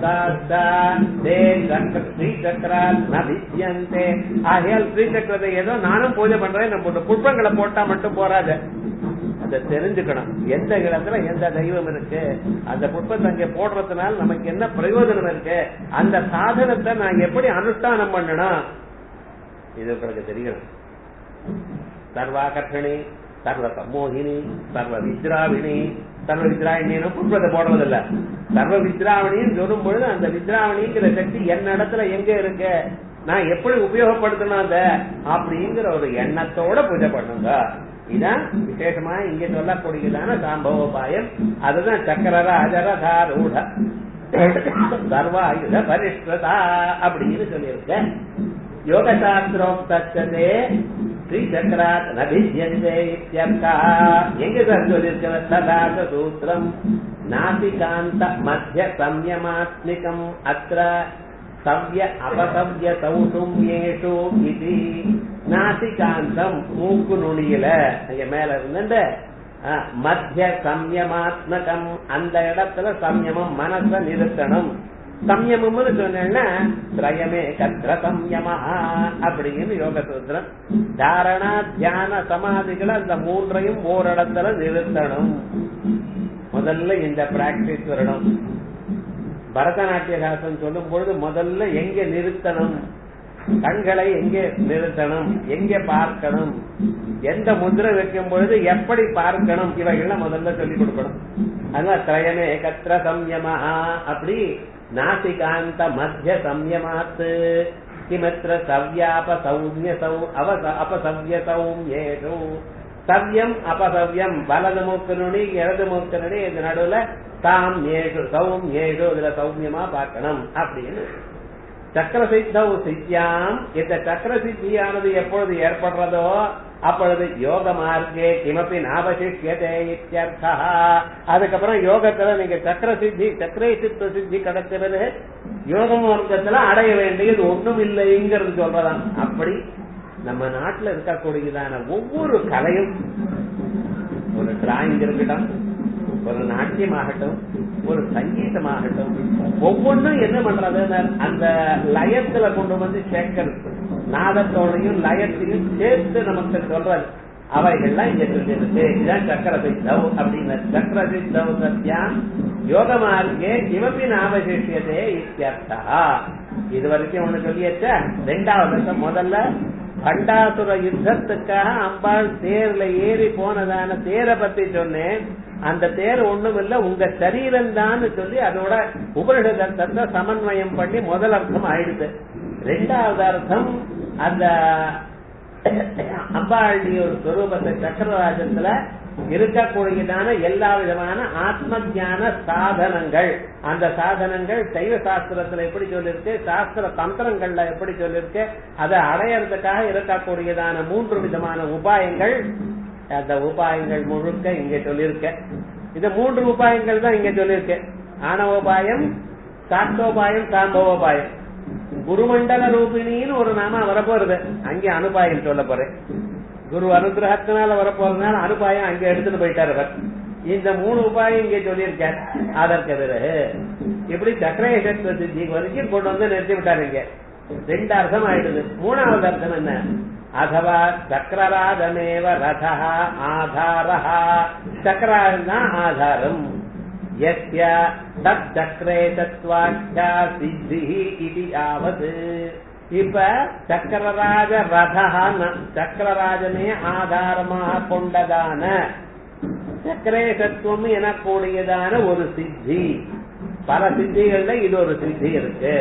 ஸ்ரீசக்கரால் நபித்தியந்தே ஆகையால் ஸ்ரீசக்கரத்தை ஏதோ நானும் பூஜை பண்றேன் நம்ம புஷ்பங்களை போட்டா மட்டும் போறாது அதை தெரிஞ்சுக்கணும் எந்த இடத்துல எந்த தெய்வம் இருக்கு அந்த புஷ்பத்தை அங்க போடுறதுனால நமக்கு என்ன பிரயோஜனம் இருக்கு அந்த சாதனத்தை நான் எப்படி அனுஷ்டானம் பண்ணணும் இது உங்களுக்கு தெரியணும் சர்வாகர்ஷணி சர்வ சம்மோகினி சர்வ வித்ராவிணி சர்வ வித்ராவிணின்னு புஷ்பத்தை போடுறது இல்ல சர்வ வித்ராவணின்னு சொல்லும் பொழுது அந்த வித்ராவணிங்கிற சக்தி என்ன இடத்துல எங்க இருக்கு நான் எப்படி உபயோகப்படுத்தணும் அத அப்படிங்கிற ஒரு எண்ணத்தோட பூஜை பண்ணுங்க இதான் விசேஷமா இங்க சொல்லக்கூடியதான சாம்பவோபாயம் அதுதான் சக்கரராஜரதாரூட சர்வாயுத பரிஷ்கிருதா அப்படின்னு சொல்லியிருக்க யோகசாஸ்திரோக்தே ஸ்ரீ சக்கராத் நபிஜ்யந்தே இத்தியர்த்தா எங்க சார் சொல்லியிருக்கிற ததாச சூத்திரம் நாசிகாந்த மத்திய சம்யமாத்மிகம் அத்திர சவ்ய அபசவ்ய சௌசும்யேஷு இது நாசிகாந்தம் மூக்கு நுனியில அங்க மேல இருந்துட்டு மத்திய சம்யமாத்மகம் அந்த இடத்துல சம்யமம் மனச நிறுத்தணும் சம்யமம்னு சொன்னேன்னா திரயமே கத்திர சம்யமா அப்படின்னு யோக சூத்திரம் தாரணா தியான சமாதிகளை அந்த மூன்றையும் ஓரிடத்துல நிறுத்தணும் முதல்ல இந்த பிராக்டிஸ் வரணும் பரதநாட்டிய சாஸ்திரம் சொல்லும் பொழுது முதல்ல எங்க நிறுத்தணும் கண்களை எங்கே நிறுத்தணும் எங்கே பார்க்கணும் எந்த முதிரை வைக்கும் பொழுது எப்படி பார்க்கணும் இவைகள்லாம் முதல்ல சொல்லிக் கொடுக்கணும் அதனால திரயமே கத்திர சம்யமா அப்படி நாசிகாந்த மத்திய சம்யமாத்து கிமத்திர சவ்யாப சௌமிய சௌ அவ அபசவ்ய சௌமியேஷு சவ்யம் அபசவ்யம் வலது மூக்கு நுனி இடது மூக்கு நுனி இந்த நடுவுல தாம் ஏழு சௌம் ஏழு இதுல சௌமியமா பார்க்கணும் அப்படின்னு சக்கர சித்தௌ சித்தியாம் இந்த சக்கர சித்தியானது எப்பொழுது ஏற்படுறதோ அப்பொழுது யோக மார்க்கே கிமப்பி நாவசிஷ்யதே இத்தியர்த்தா அதுக்கப்புறம் யோகத்துல நீங்க சக்கர சித்தி சக்கரை சித்த சித்தி கிடைக்கிறது யோக மார்க்கத்துல அடைய வேண்டியது ஒண்ணும் இல்லைங்கிறது சொல்றதான் அப்படி நம்ம நாட்டுல இருக்கக்கூடியதான ஒவ்வொரு கலையும் ஒரு டிராயிங் இருக்கட்டும் ஒரு நாட்டியம் ஆகட்டும் ஒரு சங்கீதமாகட்டும் ஒவ்வொன்றும் என்ன பண்றது அந்த லயத்துல கொண்டு வந்து சேர்க்கிறது நாதத்தோடையும் லயத்தையும் சேர்த்து நமக்கு சொல்றது அவைகள்லாம் இங்க சொல்லியிருக்கு இதுதான் சக்கர சித்தவ் அப்படின்னு சக்கர சித்தவ் சத்தியாம் யோக மார்க்கே கிமப்பி நாமசேஷியதே இத்தியர்த்தா இது வரைக்கும் ஒண்ணு சொல்லியாச்ச ரெண்டாவது முதல்ல பண்டாசுர யுத்தத்துக்காக அம்பாள் தேர்ல ஏறி போனதான தேரை பத்தி சொன்னேன் அந்த தேர் ஒண்ணும் இல்ல உங்க சரீரம் தான் சொல்லி அதோட உபரிஷதத்தை சமன்வயம் பண்ணி முதல் அர்த்தம் ஆயிடுது ரெண்டாவது அர்த்தம் அந்த அம்பாளுடைய ஒரு ஸ்வரூபத்தை சக்கரராஜத்துல இருக்கக்கூடியதான எல்லா விதமான ஆத்ம ஜான சாதனங்கள் அந்த சாதனங்கள் சைவ சாஸ்திரத்துல எப்படி சொல்லிருக்கு சாஸ்திர தந்திரங்கள்ல எப்படி சொல்லிருக்கு அதை அடையறதுக்காக இருக்கக்கூடியதான மூன்று விதமான உபாயங்கள் அந்த உபாயங்கள் முழுக்க இங்க சொல்லியிருக்க இந்த மூன்று உபாயங்கள் தான் இங்க சொல்லியிருக்க ஆணவோபாயம் சாஸ்தோபாயம் சாம்பவோபாயம் குருமண்டல ரூபிணின்னு ஒரு நாம வரப்போறது அங்கே அனுபாயம் சொல்ல போறேன் குரு அனுகிரகத்தினால வரப்போறதுனால அனுபாயம் அங்க எடுத்துட்டு போயிட்டாரு அவர் இந்த மூணு உபாயம் இங்கே சொல்லியிருக்கார் அதற்கு பிறகு இப்படி சக்கரேசத்துவ சித்திக்கு வரைக்கும் கொண்டு வந்து நிறுத்தி விட்டாருங்க ரெண்டு அர்த்தம் ஆயிடுது மூணாவது அர்த்தம் என்ன அதவா சக்கரராஜமேவ ரதா ஆதாரா சக்கராஜன் தான் ஆதாரம் யஸ்ய தத் சக்கரே தத்வாக்கியா சித்தி இது ஆவது இப்ப சக்கரராஜ ரதா சக்கரராஜனே ஆதாரமாக கொண்டதான சக்கரேசத்துவம் எனக்கூடியதான ஒரு சித்தி பல சித்திகள்ல இது ஒரு சித்தி இருக்கு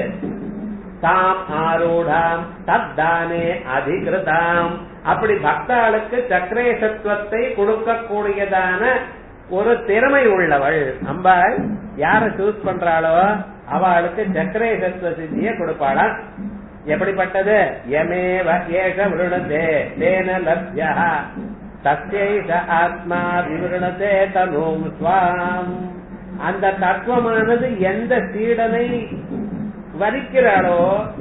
தாம் ஆரூடாம் தத்தானே அதிகிருதாம் அப்படி பக்தாளுக்கு சக்கரேசத்துவத்தை கொடுக்கக்கூடியதான ஒரு திறமை உள்ளவள் அம்பாள் யார சூஸ் பண்றாளோ அவளுக்கு சக்கரேசத்துவ சித்திய கொடுப்பாளா எப்படிப்பட்டது யமேவ ஏஷ விருணதே தேன லப்யா தஸ்யைஷ ஆத்மா விவருணதே தனூம் ஸ்வாம் அந்த தத்துவமானது எந்த சீடனை வரிக்கிறாளோ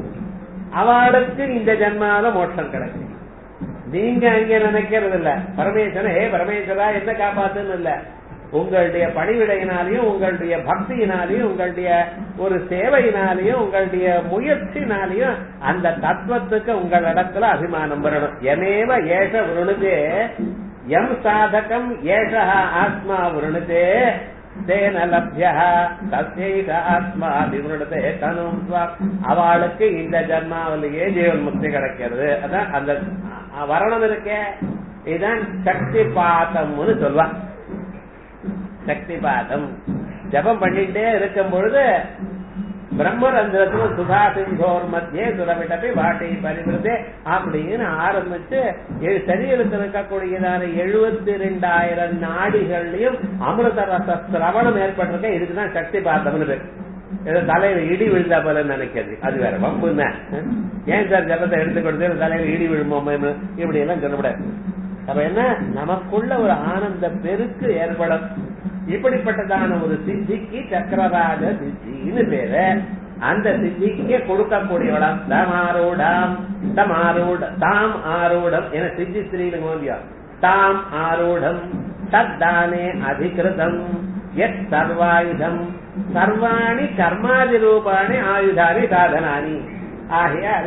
அவளுக்கு இந்த ஜென்மால மோட்சம் கிடைக்கும் நீங்க அங்க நினைக்கிறது இல்ல பரமேஸ்வரன் ஹே பரமேஸ்வரா என்ன காப்பாத்துன்னு இல்ல உங்களுடைய பணிவிடையினாலையும் உங்களுடைய பக்தியினாலையும் உங்களுடைய ஒரு சேவையினாலையும் உங்களுடைய முயற்சினாலையும் அந்த தத்துவத்துக்கு உங்கள் இடத்துல அபிமானம் வரணும் எமேவ ஏஷ விருணுதே எம் சாதகம் ஏஷா ஆத்மா விருணுதே தேன லப்யா தசைக ஆத்மா விவருடத்தை தனும் அவளுக்கு இந்த ஜன்மாவிலேயே ஜீவன் முக்தி கிடைக்கிறது அதான் அந்த வரணம் இருக்கே இதுதான் சக்தி பாதம்னு சொல்வா சக்தி பாதம் ஜபம் பண்ணிட்டே இருக்கும் பொழுது பிரம்மரந்திரத்துல சுதா சிந்தோர் மத்தியே சுரவிட்டப்பை வாட்டை பரிவிருதே அப்படின்னு ஆரம்பிச்சு எ- சரீரத்தில் இருக்கக்கூடியதான எழுபத்தி ரெண்டாயிரம் நாடிகள்லயும் அமிர்த ரச சிரவணம் ஏற்பட்டிருக்க இதுக்குதான் சக்தி பார்த்தம்னு பேர் ஏதோ தலையில இடி விழுந்தா போல நினைக்கிறது அது வேற வம்பு தான் ஏன் சார் ஜபத்தை எடுத்து கொடுத்து தலையில இடி விழுமோ இப்படி எல்லாம் சொல்லக்கூடாது அப்ப என்ன நமக்குள்ள ஒரு ஆனந்த பெருக்கு ஏற்படும் இப்படிப்பட்டதான ஒரு சித்திக்கு சக்கரராஜ சித்தின்னு பேரு அந்த சித்திக்கு கொடுக்கக்கூடியவளாம் தமாரூடாம் தமாரூட தாம் ஆரூடம் என சித்தி ஸ்ரீலிங்கோந்தியா தாம் ஆரூடம் தத்தானே அதிகிருதம் எத் சர்வாயுதம் சர்வாணி கர்மாதி ரூபாணி ஆயுதானி சாதனானி ஆகையால்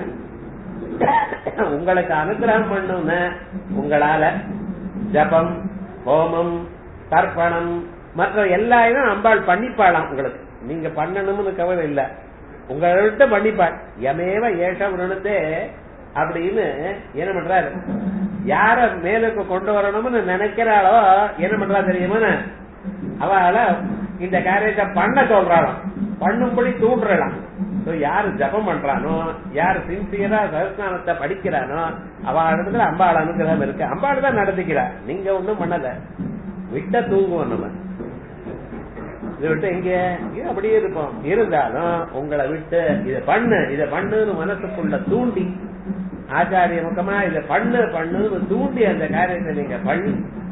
உங்களுக்கு அனுகிரகம் பண்ணுன உங்களால ஜபம் ஹோமம் தர்ப்பணம் மற்ற எல்லா இதுவும் அம்பாள் பண்ணிப்பாளாம் உங்களுக்கு நீங்க பண்ணணும்னு கவலை இல்ல உங்கள்கிட்ட பண்ணிப்பாள் எமேவ ஏஷ விருணத்தே அப்படின்னு என்ன பண்றாரு யார மேலுக்கு கொண்டு வரணும்னு நினைக்கிறாளோ என்ன பண்றா தெரியுமா அவள இந்த காரியத்தை பண்ண சொல்றாளாம் பண்ணும்படி தூண்டுறலாம் So, யாரு ஜபம் பண்றானோ யார் சின்சியரா சகஸ்நானத்தை படிக்கிறானோ அவ இடத்துல அம்பாள் அனுகிரகம் இருக்கு அம்பாள் தான் நடத்திக்கிறா நீங்க ஒண்ணும் பண்ணல விட்ட தூங்குவோம் நம்ம இதை விட்டு எங்க இங்க அப்படியே இருப்போம் இருந்தாலும் உங்களை விட்டு இத பண்ணு இத பண்ணுன்னு மனசுக்குள்ள தூண்டி ஆச்சாரிய முகமா இத பண்ணு பண்ணுன்னு தூண்டி அந்த காரியத்தை நீங்க பண்ணி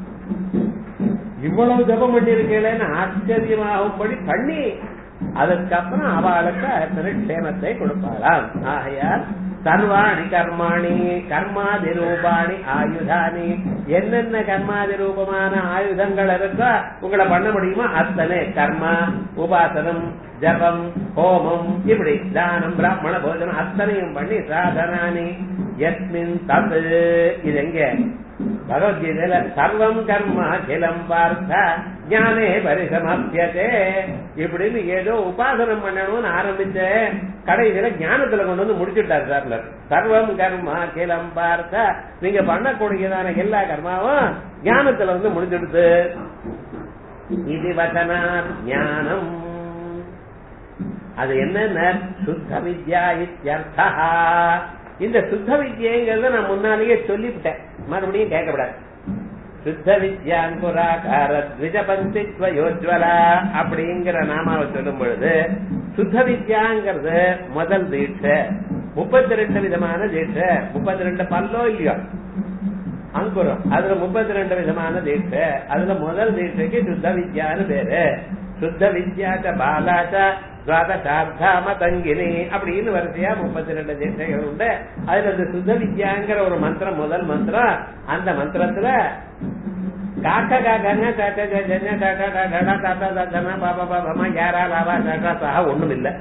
இவ்வளவு ஜபம் பண்ணிருக்கேன்னு ஆச்சரியமாகும்படி பண்ணி அதுக்கப்புறம் அவளுக்கு அத்தனை க்ஷேமத்தை கொடுப்பாளாம் ஆகையால் சர்வாணி கர்மாணி கர்மாதி ரூபாணி ஆயுதானி என்னென்ன கர்மாதி ரூபமான ஆயுதங்கள் இருக்கோ உங்களை பண்ண முடியுமோ அத்தனை கர்மா உபாசனம் ஜபம் ஹோமம் இப்படி தானம் பிராமண போஜனம் அத்தனையும் பண்ணி சாதனானி எஸ்மின் தத்து இது எங்க பகவத்கீதையில சர்வம் கர்மா கிலம் பார்த்த ஞானே பரிசமப்பியதே இப்படின்னு ஏதோ உபாசனம் பண்ணணும்னு ஆரம்பிச்ச கடைசியில ஞானத்துல கொண்டு வந்து முடிச்சுட்டார் சார் சர்வம் கர்மா கிலம் பார்த்த நீங்க பண்ணக்கூடியதான எல்லா கர்மாவும் ஞானத்துல வந்து முடிஞ்சிடுது இது வசனா ஞானம் அது என்னென்ன சுத்த வித்யா இத்தியர்த்தா இந்த சுத்த வித்யங்கிறத நான் முன்னாலேயே சொல்லிவிட்டேன் மறுபடியும் கேட்கக்கூடாது சுத்த வித்யாங்குராகார த்விஜ பந்தித்வ யோஜ்வலா அப்படிங்கிற நாமாவை சொல்லும் பொழுது சுத்த வித்யாங்கிறது முதல் தீட்சை முப்பத்தி ரெண்டு விதமான தீட்சை முப்பத்தி ரெண்டு பல்லோ இல்லையோ அங்குரம் அதுல முப்பத்தி ரெண்டு விதமான தீட்சை அதுல முதல் தீட்சைக்கு சுத்த வித்யான்னு பேரு சுத்த வித்யாச்ச பாலாச்ச துவாதசார்த்தாம தங்கினி அப்படின்னு வரிசையா முப்பத்தி ரெண்டு தீட்சைகள் உண்டு அதுல இந்த சுத்த வித்யாங்கிற ஒரு மந்திரம் முதல் மந்திரம் அந்த மந்திரத்துல காக்க காக்கங்க காக்க ஜன்ன காக்கா காக்கா தாத்தா தாத்தா பாபா பாபாமா யாரா லாபா காக்கா சஹா ஒண்ணும் இல்ல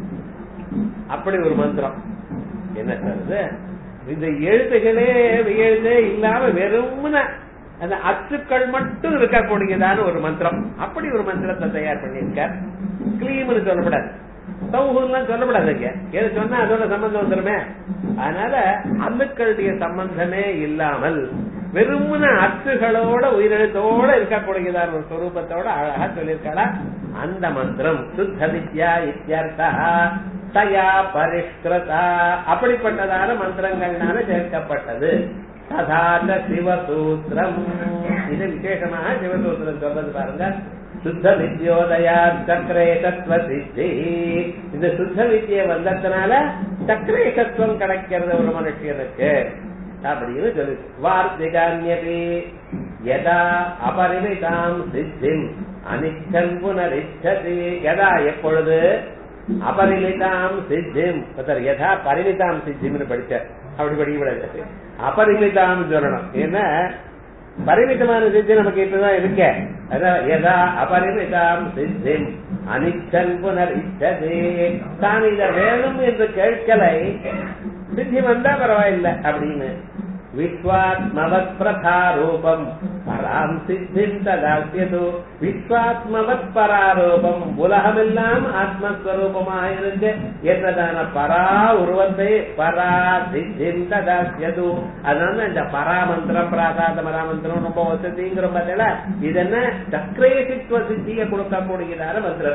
அப்படி ஒரு மந்திரம் என்ன சொல்றது இந்த எழுத்துகளே எழுத்தே இல்லாம வெறும்ன அந்த அச்சுக்கள் மட்டும் இருக்கக்கூடியதான ஒரு மந்திரம் அப்படி ஒரு மந்திரத்தை தயார் பண்ணியிருக்கார் கிளீம்னு சொல்லப்படாது சௌஹூர்லாம் சொல்லப்படாதுங்க எது சொன்னா அதோட சம்பந்தம் வந்துருமே அதனால அணுக்களுடைய சம்பந்தமே இல்லாமல் வெறுமன அச்சுகளோட உயிரெழுத்தோட இருக்கக்கூடியதான ஒரு ஸ்வரூபத்தோட அழகா சொல்லியிருக்காளா அந்த மந்திரம் சுத்த வித்யா இத்தியர்த்தா தயா பரிஷ்கிருதா அப்படிப்பட்டதான மந்திரங்கள்னால சேர்க்கப்பட்டது ததாத சிவசூத்திரம் இது விசேஷமாக சிவசூத்திரம் சொல்றது பாருங்க சுத்த வித்யோதயா சக்கரே தத்துவ சித்தி இந்த சுத்த வித்தியை வந்ததுனால சக்கரே தத்துவம் கிடைக்கிறது ஒரு மனுஷனுக்கு அப்படின்னு சொல்லு வார்த்திகான்யபி யதா அபரிமிதாம் சித்திம் அனிச்சன் புனரிச்சதி யதா எப்பொழுது அபரிமிதாம் சித்திம் யதா பரிமிதாம் சித்திம்னு படிச்ச அப்படி படிக்க அபரிமிதாம் சொல்லணும் ஏன்னா பரிமிதமான சித்தி நமக்கு இப்பதான் இருக்க அதான் எதா அபரிமிதாம் சித்திம் அனிச்சன் புனர் இச்சதே தான் இத வேணும் என்று கேட்கலை சித்தி வந்தா பரவாயில்லை அப்படின்னு விஸ்வாத்மவத் பிரதாரூபம் பராம் சித்திம் ததாசியது விஸ்வாத்மவத் பராரூபம் உலகமெல்லாம் ஆத்மஸ்வரூபமாக இருந்து என்னதான பரா உருவத்தை பரா சித்திம் ததாசியது அதனால இந்த பராமந்திரம் பிராசாத பராமந்திரம் ரொம்ப வசதிங்கிற பார்த்தல இது என்ன சக்கரேசித்துவ சித்தியை கொடுக்கக்கூடியதான மந்திரம்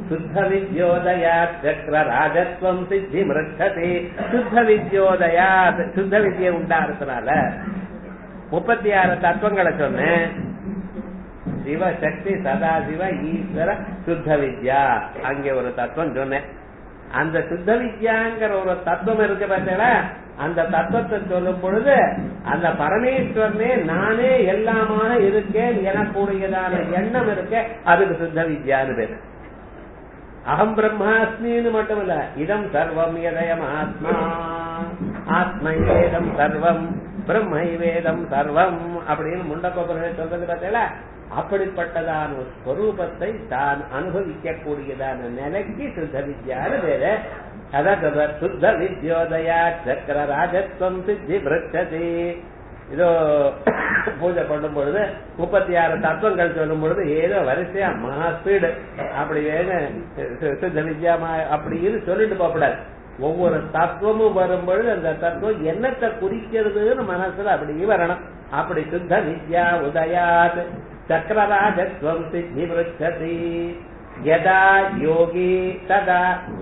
சுத்த வித்யோதயா சக்கர ராஜத்வம் சித்தி மிருச்சதி சுத்த வித்யோதயா சுத்த வித்யை உண்டாகிறதுனால முப்பத்தி ஆறு தத்துவங்களை சொன்னேன் சிவ சக்தி சதாசிவ ஈஸ்வர சுத்த வித்யா அங்கே ஒரு தத்துவம் சொன்னேன் அந்த சுத்த வித்யாங்கிற ஒரு தத்துவம் இருக்கு பார்த்தீங்களா அந்த தத்துவத்தை சொல்லும் பொழுது அந்த பரமேஸ்வரனே நானே எல்லாமாக இருக்கேன் எனக்கூடியதான எண்ணம் இருக்க அதுக்கு சுத்த வித்யான்னு பேரு அகம் பிரம்மாஸ்மின்னு மட்டும் இல்ல இதம் சர்வம் எதயம் ஆத்மா ஆத்மை வேதம் சர்வம் பிரம்மை வேதம் சர்வம் அப்படின்னு முண்டக்கோபுர சொல்றது பார்த்தீங்களா அப்படிப்பட்டதான ஒரு ஸ்வரூபத்தை தான் அனுபவிக்கக்கூடியதான நிலைக்கு சுத்த வித்யான்னு பேரு அதான் சுத்த வித்யோதயா சக்கர ராஜத்வம் சித்தி பிரச்சதி இதோ பூஜை பண்ணும் பொழுது முப்பத்தி ஆறு தத்துவங்கள் சொல்லும் பொழுது ஏதோ வரிசையா மகா ஸ்பீடு அப்படி வேக சித்த வித்யாமா அப்படின்னு சொல்லிட்டு போகக்கூடாது ஒவ்வொரு தத்துவமும் வரும் பொழுது அந்த தத்துவம் என்னத்தை குறிக்கிறதுன்னு மனசுல அப்படியே வரணும் அப்படி சுத்த வித்யா உதயாத் சக்கரராஜத்வம் சித்தி விருச்சதி யதா யோகி ததா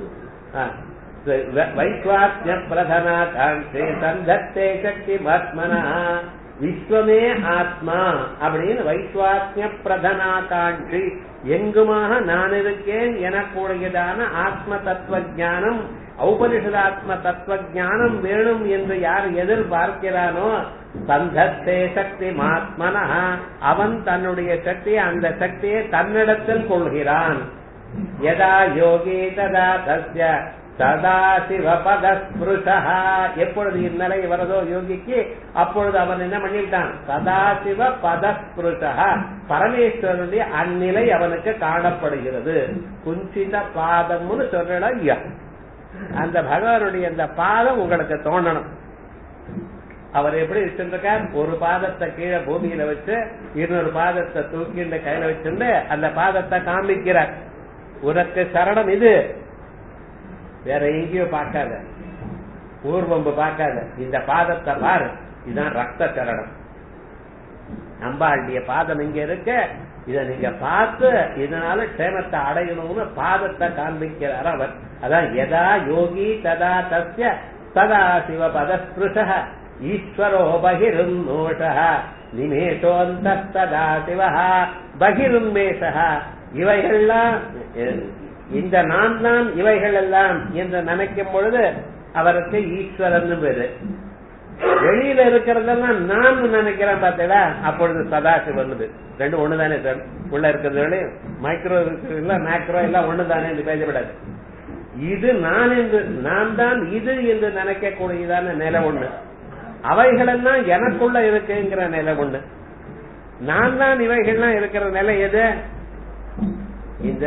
வைஸ்வாத்ய பிரதனா காங்கே சந்தத்தே சக்தி ஆத்மனா விஸ்வமே ஆத்மா அப்படின்னு வைஸ்வாத்ய பிரதனா காட்சி எங்குமாக நான் இருக்கேன் எனக்கூடியதான ஆத்ம தத்துவ ஞானம் ஔபனிஷதாத்ம தத்துவ ஞானம் வேணும் என்று யார் எதிர்பார்க்கிறானோ சந்தத்தே சக்தி மாத்மனா அவன் தன்னுடைய சக்தியை அந்த சக்தியை தன்னிடத்தில் கொள்கிறான் யதா யோகி ததா தஸ்ய சதா சிவபத எப்பொழுது இந்நிலை வரதோ யோகிக்கு அப்பொழுது அவன் என்ன பண்ணிவிட்டான் சதாசிவ பதஸ்பிருஷா பரமேஸ்வரனுடைய அந்நிலை அவனுக்கு காணப்படுகிறது குஞ்சித பாதம்னு சொல்றா ஐயா அந்த பகவானுடைய அந்த பாதம் உங்களுக்கு தோணணும் அவர் எப்படி வச்சிருக்கார் ஒரு பாதத்தை கீழே பூமியில வச்சு இன்னொரு பாதத்தை தூக்கிண்டு கையில வச்சுட்டு அந்த பாதத்தை காமிக்கிறார் உனக்கு சரணம் இது வேற எங்கேயோ பார்க்காத ஊர்வம்பு பார்க்காத இந்த பாதத்தை பாரு இதுதான் ரத்த சரணம் நம்பாண்டிய பாதம் இங்க இருக்க இத நீங்க பார்த்து இதனால க்ஷேமத்தை அடையணும்னு பாதத்தை காண்பிக்கிறார் அவர் அதான் எதா யோகி ததா தஸ்ய சதா சிவ பதஸ்பிருஷ ஈஸ்வரோ பகிருன்னோஷ நிமேஷோந்த சதா சிவ பகிருன்மேஷ இவைகள்லாம் இந்த நான் தான் இவைகள் எல்லாம் என்று நினைக்கும் பொழுது அவருக்கு ஈஸ்வரன் பேரு வெளியில இருக்கிறதெல்லாம் நான் நினைக்கிறேன் பார்த்தீங்களா அப்பொழுது சதாசிவன் ரெண்டு ஒண்ணுதானே சார் உள்ள இருக்கிறது மைக்ரோ இல்ல மேக்ரோ எல்லாம் ஒண்ணுதானே என்று பேசப்படாது இது நான் என்று நான் தான் இது என்று நினைக்கக்கூடியதான நிலை ஒண்ணு அவைகளெல்லாம் எனக்குள்ள இருக்குங்கிற நிலை ஒண்ணு நான் தான் இவைகள்லாம் இருக்கிற நிலை எது இந்த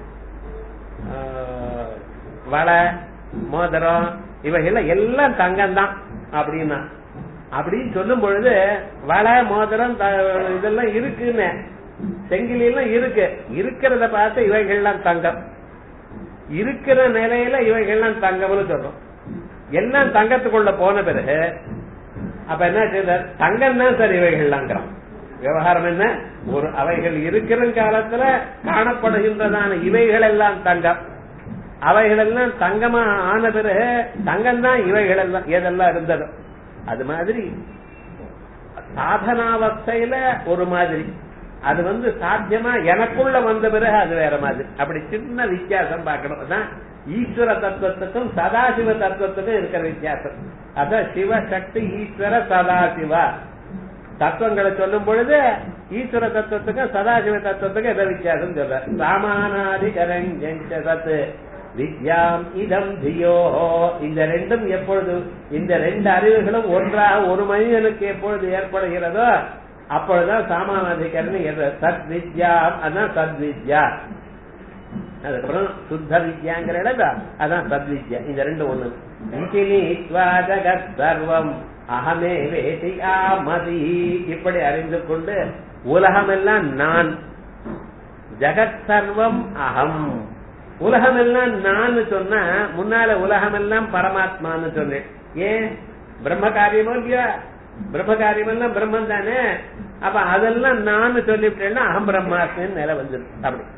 வளை மோதிரம் இவைகள் எல்லாம் தங்கம் தான் அப்படின்னா அப்படின்னு சொல்லும் பொழுது வளை மோதிரம் இதெல்லாம் இருக்குன்னு செங்கிலி எல்லாம் இருக்கு இருக்கிறத பார்த்து இவைகள்லாம் தங்கம் இருக்கிற நிலையில இவைகள்லாம் தங்கம்னு சொல்றோம் எல்லாம் தங்கத்துக்குள்ள போன பிறகு அப்ப என்ன செய்தார் தங்கம் தான் சார் இவைகள்லாங்கிறான் விவகாரம் என்ன ஒரு அவைகள் இருக்கிற காலத்துல காணப்படுகின்றதான இவைகள் எல்லாம் தங்கம் அவைகள் எல்லாம் தங்கமா ஆன பிறகு தங்கம் தான் இவைகள் எல்லாம் எதெல்லாம் இருந்ததோ அது மாதிரி சாதனாவஸ்தையில ஒரு மாதிரி அது வந்து சாத்தியமா எனக்குள்ள வந்த பிறகு அது வேற மாதிரி அப்படி சின்ன வித்தியாசம் பார்க்கணும் அதான் ஈஸ்வர தத்துவத்துக்கும் சதாசிவ தத்துவத்துக்கும் இருக்கிற வித்தியாசம் அதான் சிவ சக்தி ஈஸ்வர சதாசிவா தத்துவங்களை சொல்லும் பொழுது ஈஸ்வர தத்துவத்துக்கும் சதாசிவ தத்துவத்துக்கும் எதை வித்தியாசம் சொல்ற சாமானாதிகரஞ்சத்து வித்யாம் இதம் தியோ இந்த ரெண்டும் எப்பொழுது இந்த ரெண்டு அறிவுகளும் ஒன்றாக ஒரு மனிதனுக்கு எப்பொழுது ஏற்படுகிறதோ அப்பொழுதுதான் சாமானாதிகரணி சத் வித்யா அதான் சத் வித்யா அதுக்கப்புறம் சுத்த வித்யாங்கிற இடம் அதான் சத்வித்யா இந்த ரெண்டு ஒண்ணு ஜகத் சர்வம் அகமே வேதி ஆமதி இப்படி அறிந்து கொண்டு உலகமெல்லாம் நான் ஜகத் சர்வம் அகம் உலகமெல்லாம் நான் சொன்னா முன்னால உலகமெல்லாம் பரமாத்மான்னு சொன்னேன் ஏன் பிரம்ம காரியமோ இல்லையா பிரம்ம காரியமெல்லாம் பிரம்மன் தானே அப்ப அதெல்லாம் நான் சொல்லிவிட்டேன்னா அகம் பிரம்மாஸ்மின்னு நிலை வந்துடும் அப்படி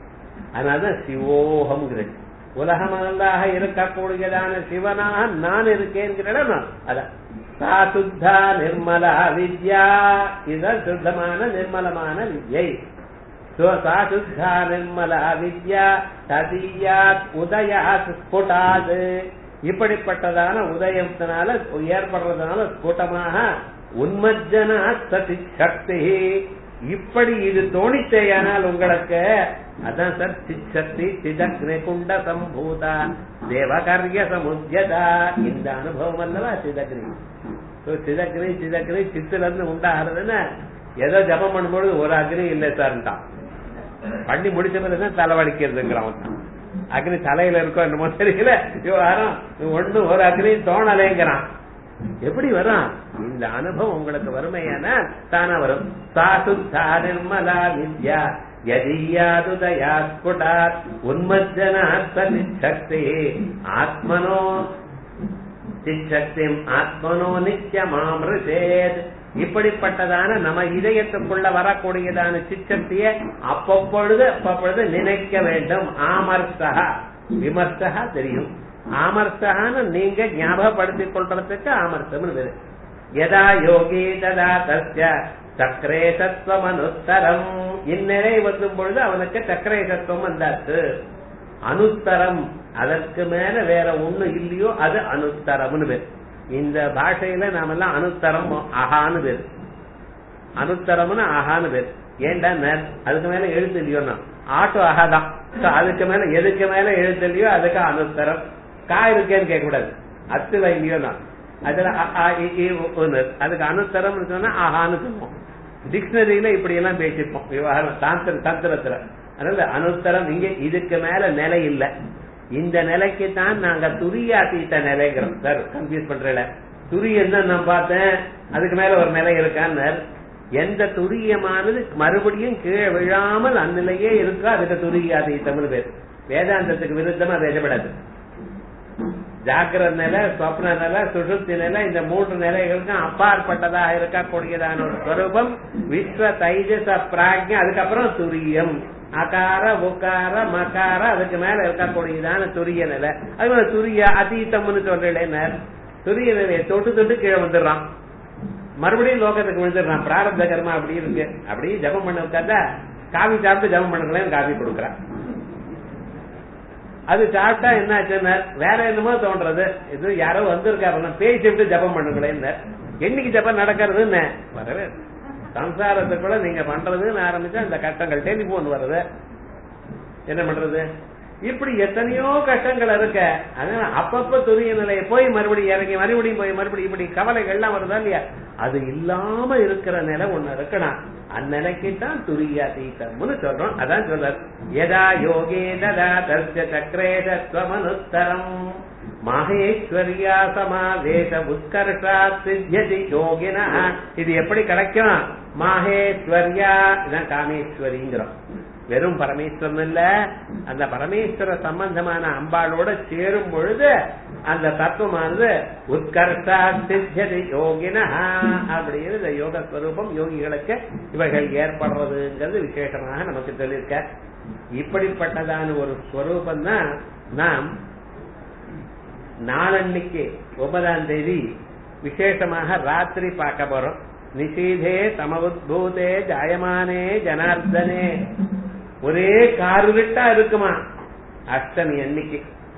அதனாலதான் சிவோகம்ங்கிறது உலகமல்லாக இருக்கக்கூடியதான சிவனாக நான் இருக்கேங்கிற நான் அதான் சா சுத்தா நிர்மலா வித்யா இதுதான் சுத்தமான நிர்மலமான வித்யை சா சுத்தா நிர்மலா வித்யா ததியாத் உதயாத் ஸ்புடாது இப்படிப்பட்டதான உதயத்தினால ஏற்படுறதுனால ஸ்புட்டமாக உன்மஜ்ஜனா சதி சக்தி இப்படி இது தோணித்தேயானால் உங்களுக்கு அதான் சார் சிச்சக்தி சிதக்னி குண்ட சம்பூதா தேவகாரிய சமுத்தியதா இந்த அனுபவம் அல்லவா சிதக்னி சிதக்னி சிதக்னி சித்துல இருந்து உண்டாகிறதுன்னு ஏதோ ஜபம் பண்ணும்போது ஒரு அக்னி இல்லை சார்ட்டான் பண்ணி முடிச்ச பிறகுதான் தலைவலிக்கிறதுங்கிறான் அக்னி தலையில இருக்கோ என்னமோ தெரியல விவகாரம் ஒண்ணு ஒரு அக்னி தோணலைங்கிறான் எப்படி வரும் இந்த அனுபவம் உங்களுக்கு வறுமையான தானா வரும் சாசுத்தா நிர்மலா வித்யா யதியாதுதயா ஸ்புடாத் உன்மஜ்ஜனாத்மனி சக்தி ஆத்மனோ சிச்சக்திம் ஆத்மனோ நித்தியமாமிருதேத் இப்படிப்பட்டதான நம்ம இதயத்துக்குள்ள வரக்கூடியதான சிச்சக்திய அப்பப்பொழுது அப்பப்பொழுது நினைக்க வேண்டும் ஆமர்த்தா விமர்சகா தெரியும் ஆமர்த்தகான்னு நீங்க ஞாபகப்படுத்திக் கொள்றதுக்கு ஆமர்த்தம்னு பேரு யதா யோகி ததா தஸ்ய சக்கரே தத்துவம் அனுத்தரம் இந்நிலை வந்தும் பொழுது அவனுக்கு சக்கரே தத்துவம் வந்தாச்சு அனுத்தரம் அதற்கு மேல வேற ஒண்ணு இல்லையோ அது அனுத்தரம்னு பேர் இந்த பாஷையில நாம எல்லாம் அனுத்தரம் அகான்னு பேர் அனுத்தரம்னு அகான்னு பேர் ஏண்டா அதுக்கு மேல எழுத்து இல்லையோன்னா ஆட்டோ அகாதான் அதுக்கு மேல எதுக்கு மேல எழுத்து இல்லையோ அதுக்கு அனுத்தரம் கா இருக்கேன்னு கேட்க கூடாது அத்து இல்லையோனா அதுல அதுக்கு அனுத்தரம் சொன்னா ஆஹான்னு சொல்லுவோம் டிக்ஷனரியில இப்படி எல்லாம் பேசிருப்போம் விவகாரம் தாந்திர தந்திரத்துல அதனால அனுத்தரம் இங்க இதுக்கு மேல நிலை இல்ல இந்த நிலைக்கு தான் நாங்க துரியாத்தீத்த நிலைங்கிறோம் சார் கன்ஃபியூஸ் பண்றல துரியன் தான் நான் பார்த்தேன் அதுக்கு மேல ஒரு நிலை இருக்கான்னு எந்த துரியமானது மறுபடியும் கீழே விழாமல் அந்நிலையே இருக்கோ அதுக்கு துரியாதீத்தம்னு பேர் வேதாந்தத்துக்கு விருத்தமா பேசப்படாது ஜாக்கிரத நிலை சொப்ன நிலை சுசுப்தி நிலை இந்த மூன்று நிலைகளுக்கும் அப்பாற்பட்டதாக இருக்கக்கூடியதான ஒரு ஸ்வரூபம் விஸ்வ தைஜச பிராஜ்யம் அதுக்கப்புறம் துரியம் அகார உக்கார மகார அதுக்கு மேல இருக்கக்கூடியதான துரிய நிலை அது துரிய அதீத்தம்னு சொல்றேன் துரிய நிலையை தொட்டு தொட்டு கீழே வந்துடுறான் மறுபடியும் லோகத்துக்கு விழுந்துடுறான் பிராரப்த கர்மா அப்படி இருக்கு அப்படி ஜபம் பண்ண உட்காந்தா காவி சாப்பிட்டு ஜபம் பண்ணுங்களேன் காவி கொடுக்குறான் அது சாப்பிட்டா என்ன ஆச்சுன்னா வேற என்னமோ தோன்றது இது யாரோ வந்திருக்காரு பேசிட்டு ஜபம் பண்ணுங்களேன் என்னைக்கு ஜபம் நடக்கிறதுன்னு வரவே சம்சாரத்துக்குள்ள நீங்க பண்றதுன்னு ஆரம்பிச்சா இந்த கட்டங்கள் டெலிபோன் வருது என்ன பண்றது இப்படி எத்தனையோ கஷ்டங்கள் இருக்க அதனால அப்பப்ப துரிய நிலையை போய் மறுபடியும் இறங்கி மறுபடியும் போய் மறுபடியும் இப்படி கவலைகள்லாம் வருதா இல்லையா அது இல்லாம இருக்கிற நிலை ஒண்ணு இருக்கணும் அந்நிலைக்கு தான் துரியா தீத்தம்னு சொல்றோம் அதான் சொல்ற எதா யோகே ததா தஸ்ய சக்கரே தத்வமனுத்தரம் மகேஸ்வரியா சமாவேச உத்கர்ஷா சித்தியதி யோகினா இது எப்படி கிடைக்கும் மாகேஸ்வரியா இதான் காமேஸ்வரிங்கிறோம் வெறும் பரமேஸ்வரன் இல்ல அந்த பரமேஸ்வர சம்பந்தமான அம்பாளோட சேரும் பொழுது அந்த தத்துவமானது உத்கர்ஷா சித்தியதி யோகினா அப்படின்னு இந்த யோக ஸ்வரூபம் யோகிகளுக்கு இவைகள் ஏற்படுறதுங்கிறது விசேஷமாக நமக்கு சொல்லியிருக்க இப்படிப்பட்டதான ஒரு ஸ்வரூபம் தான் நாம் நாளன்னைக்கு ஒன்பதாம் தேதி விசேஷமாக ராத்திரி பார்க்க போறோம் நிஷீதே சமவுத்பூதே ஜாயமானே ஜனார்தனே ஒரே காருவிட்டா இருக்குமா அஷ்டமி அன்னைக்கு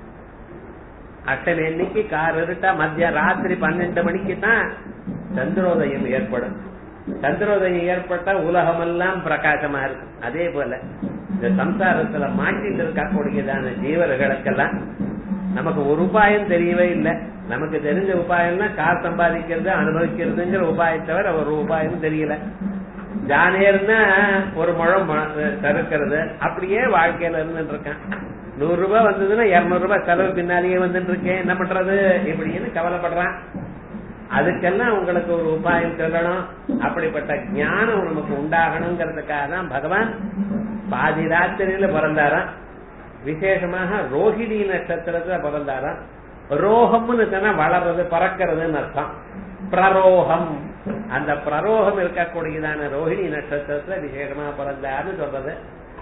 அஷ்டமி அன்னைக்கு கார் இருட்டா மத்திய ராத்திரி பன்னெண்டு மணிக்கு தான் சந்திரோதயம் ஏற்படும் சந்திரோதயம் ஏற்பட்டா உலகமெல்லாம் பிரகாசமா இருக்கும் அதே போல இந்த சம்சாரத்துல மாட்டிட்டு இருக்கக்கூடியதான ஜீவர்களுக்கெல்லாம் நமக்கு ஒரு உபாயம் தெரியவே இல்லை நமக்கு தெரிஞ்ச உபாயம்னா கார் சம்பாதிக்கிறது அனுபவிக்கிறதுங்கிற உபாயத்தவிர ஒரு உபாயம் தெரியல ஜானேர்னா ஒரு முழம் தருக்கிறது அப்படியே வாழ்க்கையில இருந்துட்டு இருக்கேன் நூறு ரூபாய் வந்ததுன்னா இருநூறு ரூபாய் செலவு பின்னாலேயே வந்துட்டு இருக்கேன் என்ன பண்றது இப்படின்னு கவலைப்படுறான் அதுக்கெல்லாம் உங்களுக்கு ஒரு உபாயம் சொல்லணும் அப்படிப்பட்ட ஞானம் நமக்கு உண்டாகணுங்கிறதுக்காக தான் பகவான் பாதி ராத்திரியில பிறந்தாராம் விசேஷமாக ரோஹிணி நட்சத்திரத்துல பிறந்தாராம் ரோகம்னு சொன்னா வளர்றது பறக்கிறதுன்னு அர்த்தம் பிரரோகம் அந்த பிரரோகம் இருக்கக்கூடியதான ரோஹிணி நட்சத்திரத்துல விசேஷமா பிறந்தாருன்னு சொல்றது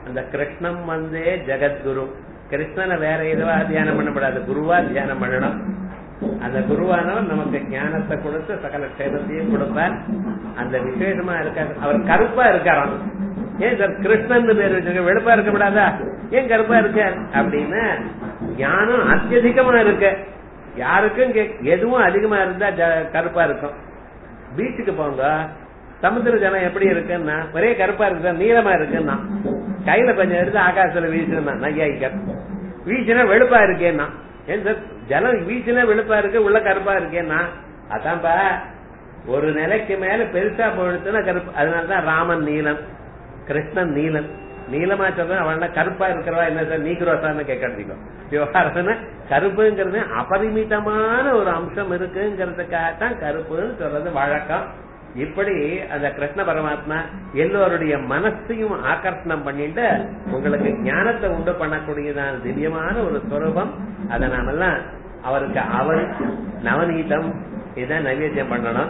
அந்த கிருஷ்ணம் வந்தே ஜெகத்குரு கிருஷ்ணனை வேற எதுவா தியானம் பண்ணக்கூடாது குருவா தியானம் பண்ணணும் அந்த குருவானவர் நமக்கு ஞானத்தை கொடுத்து சகல க்ஷேமத்தையும் கொடுப்பார் அந்த விசேஷமா இருக்காரு அவர் கருப்பா இருக்காராம் ஏன் சார் கிருஷ்ணன் பேர் வச்சிருக்க வெளுப்பா இருக்கக்கூடாதா ஏன் கருப்பா இருக்கார் அப்படின்னு ஞானம் அத்தியதிகமா இருக்கு யாருக்கும் கே- எதுவும் அதிகமா இருந்தா ஜ- கருப்பா இருக்கும் பீச்சுக்கு போங்க சமுத்திர ஜலம் எப்படி இருக்குன்னா ஒரே கருப்பா இருக்கு நீளமா இருக்குன்னா கையில கொஞ்சம் எடுத்து ஆகாசத்துல வீசுனா நையாய்க்கர் வீசினா வெளுப்பா இருக்கேன்னா ஏன் சார் ஜலம் வீசினா வெளுப்பா இருக்கு உள்ள கருப்பா இருக்கேன்னா அதான்பா ஒரு நிலைக்கு மேல பெருசா போயிடுச்சுன்னா கருப்பு அதனாலதான் ராமன் நீலன் கிருஷ்ணன் நீலன் நீலமா சொல்ற அவன கருப்பா இருக்கிறவா என்ன சார் நீக்ரோசான்னு கேட்கறதுக்கோ விவகாரம்னா கருப்புங்கிறது அபரிமிதமான ஒரு அம்சம் இருக்குங்கிறதுக்காகத்தான் கருப்புன்னு சொல்றது வழக்கம் இப்படி அந்த கிருஷ்ண பரமாத்மா எல்லோருடைய மனசையும் ஆகர்ஷணம் பண்ணிட்டு உங்களுக்கு ஞானத்தை உண்டு பண்ணக்கூடியதான திவ்யமான ஒரு ஸ்வரூபம் அதை நாமெல்லாம் அவருக்கு அவல் நவநீதம் இதான் நைவேத்தியம் பண்ணணும்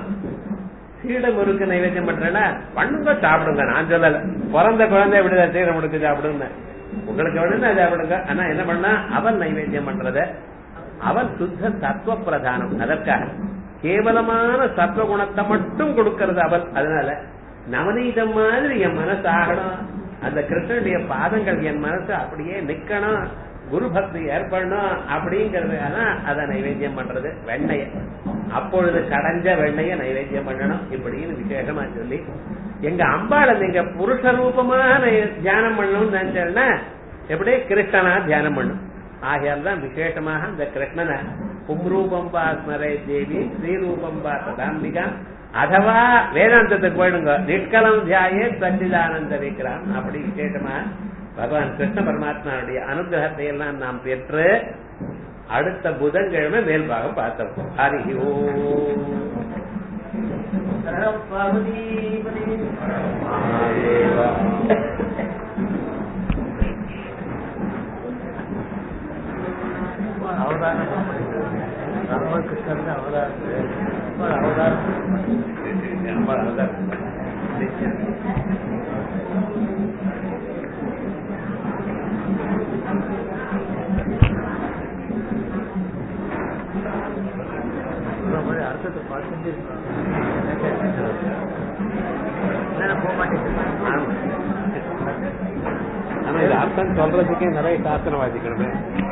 சீட முறுக்கு நைவேத்தியம் பண்றேன்னா பண்ணுங்க சாப்பிடுங்க நான் சொல்லல பிறந்த குழந்தை எப்படிதான் சீட முறுக்கு சாப்பிடுங்க உங்களுக்கு வேணும்னா சாப்பிடுங்க ஆனா என்ன பண்ணா அவன் நைவேத்தியம் பண்றத அவன் சுத்த சத்துவ பிரதானம் அதற்காக கேவலமான சத்துவ குணத்தை மட்டும் கொடுக்கறது அவள் அதனால நவநீதம் மாதிரி என் மனசு ஆகணும் அந்த கிருஷ்ணனுடைய பாதங்கள் என் மனசு அப்படியே நிக்கணும் குரு பக்தி ஏற்படணும் அப்படிங்கறதுக்காக அதை நைவேத்தியம் பண்றது வெண்ணைய அப்பொழுது கடைஞ்ச வெண்ணைய நைவேத்தியம் பண்ணணும் இப்படின்னு விசேஷமா சொல்லி எங்க அம்பாளை நீங்க புருஷ ரூபமா நை- தியானம் பண்ணணும்னு நினைச்சேன்னா எப்படி கிருஷ்ணனா தியானம் பண்ணும் ஆகையால் தான் விசேஷமாக அந்த கிருஷ்ணனை பும்ரூபம் பா ஸ்மரே தேவி ஸ்ரீரூபம் பா சதாம்பிகா அதவா வேதாந்தத்துக்கு போயிடுங்க நிஷ்கலம் தியாயே சச்சிதானந்த விக்ரம் அப்படி விசேஷமா பகவான் கிருஷ்ண பரமாத்மாவுடைய அனுகிரகத்தை எல்லாம் நாம் பெற்று அடுத்த புதன்கிழமை மேல்பாகம் பார்த்தோம் ஹரி ஓம் ராமகிருஷ்ணன் அவதாரம் அவதாரம் அர்த்தத்தை பார்த்துட்டு போக மாட்டேங்குது ஆமா இது அர்த்தம் சொல்றதுக்கே நிறைய சாஸ்திரம் வாசிக்கணுமே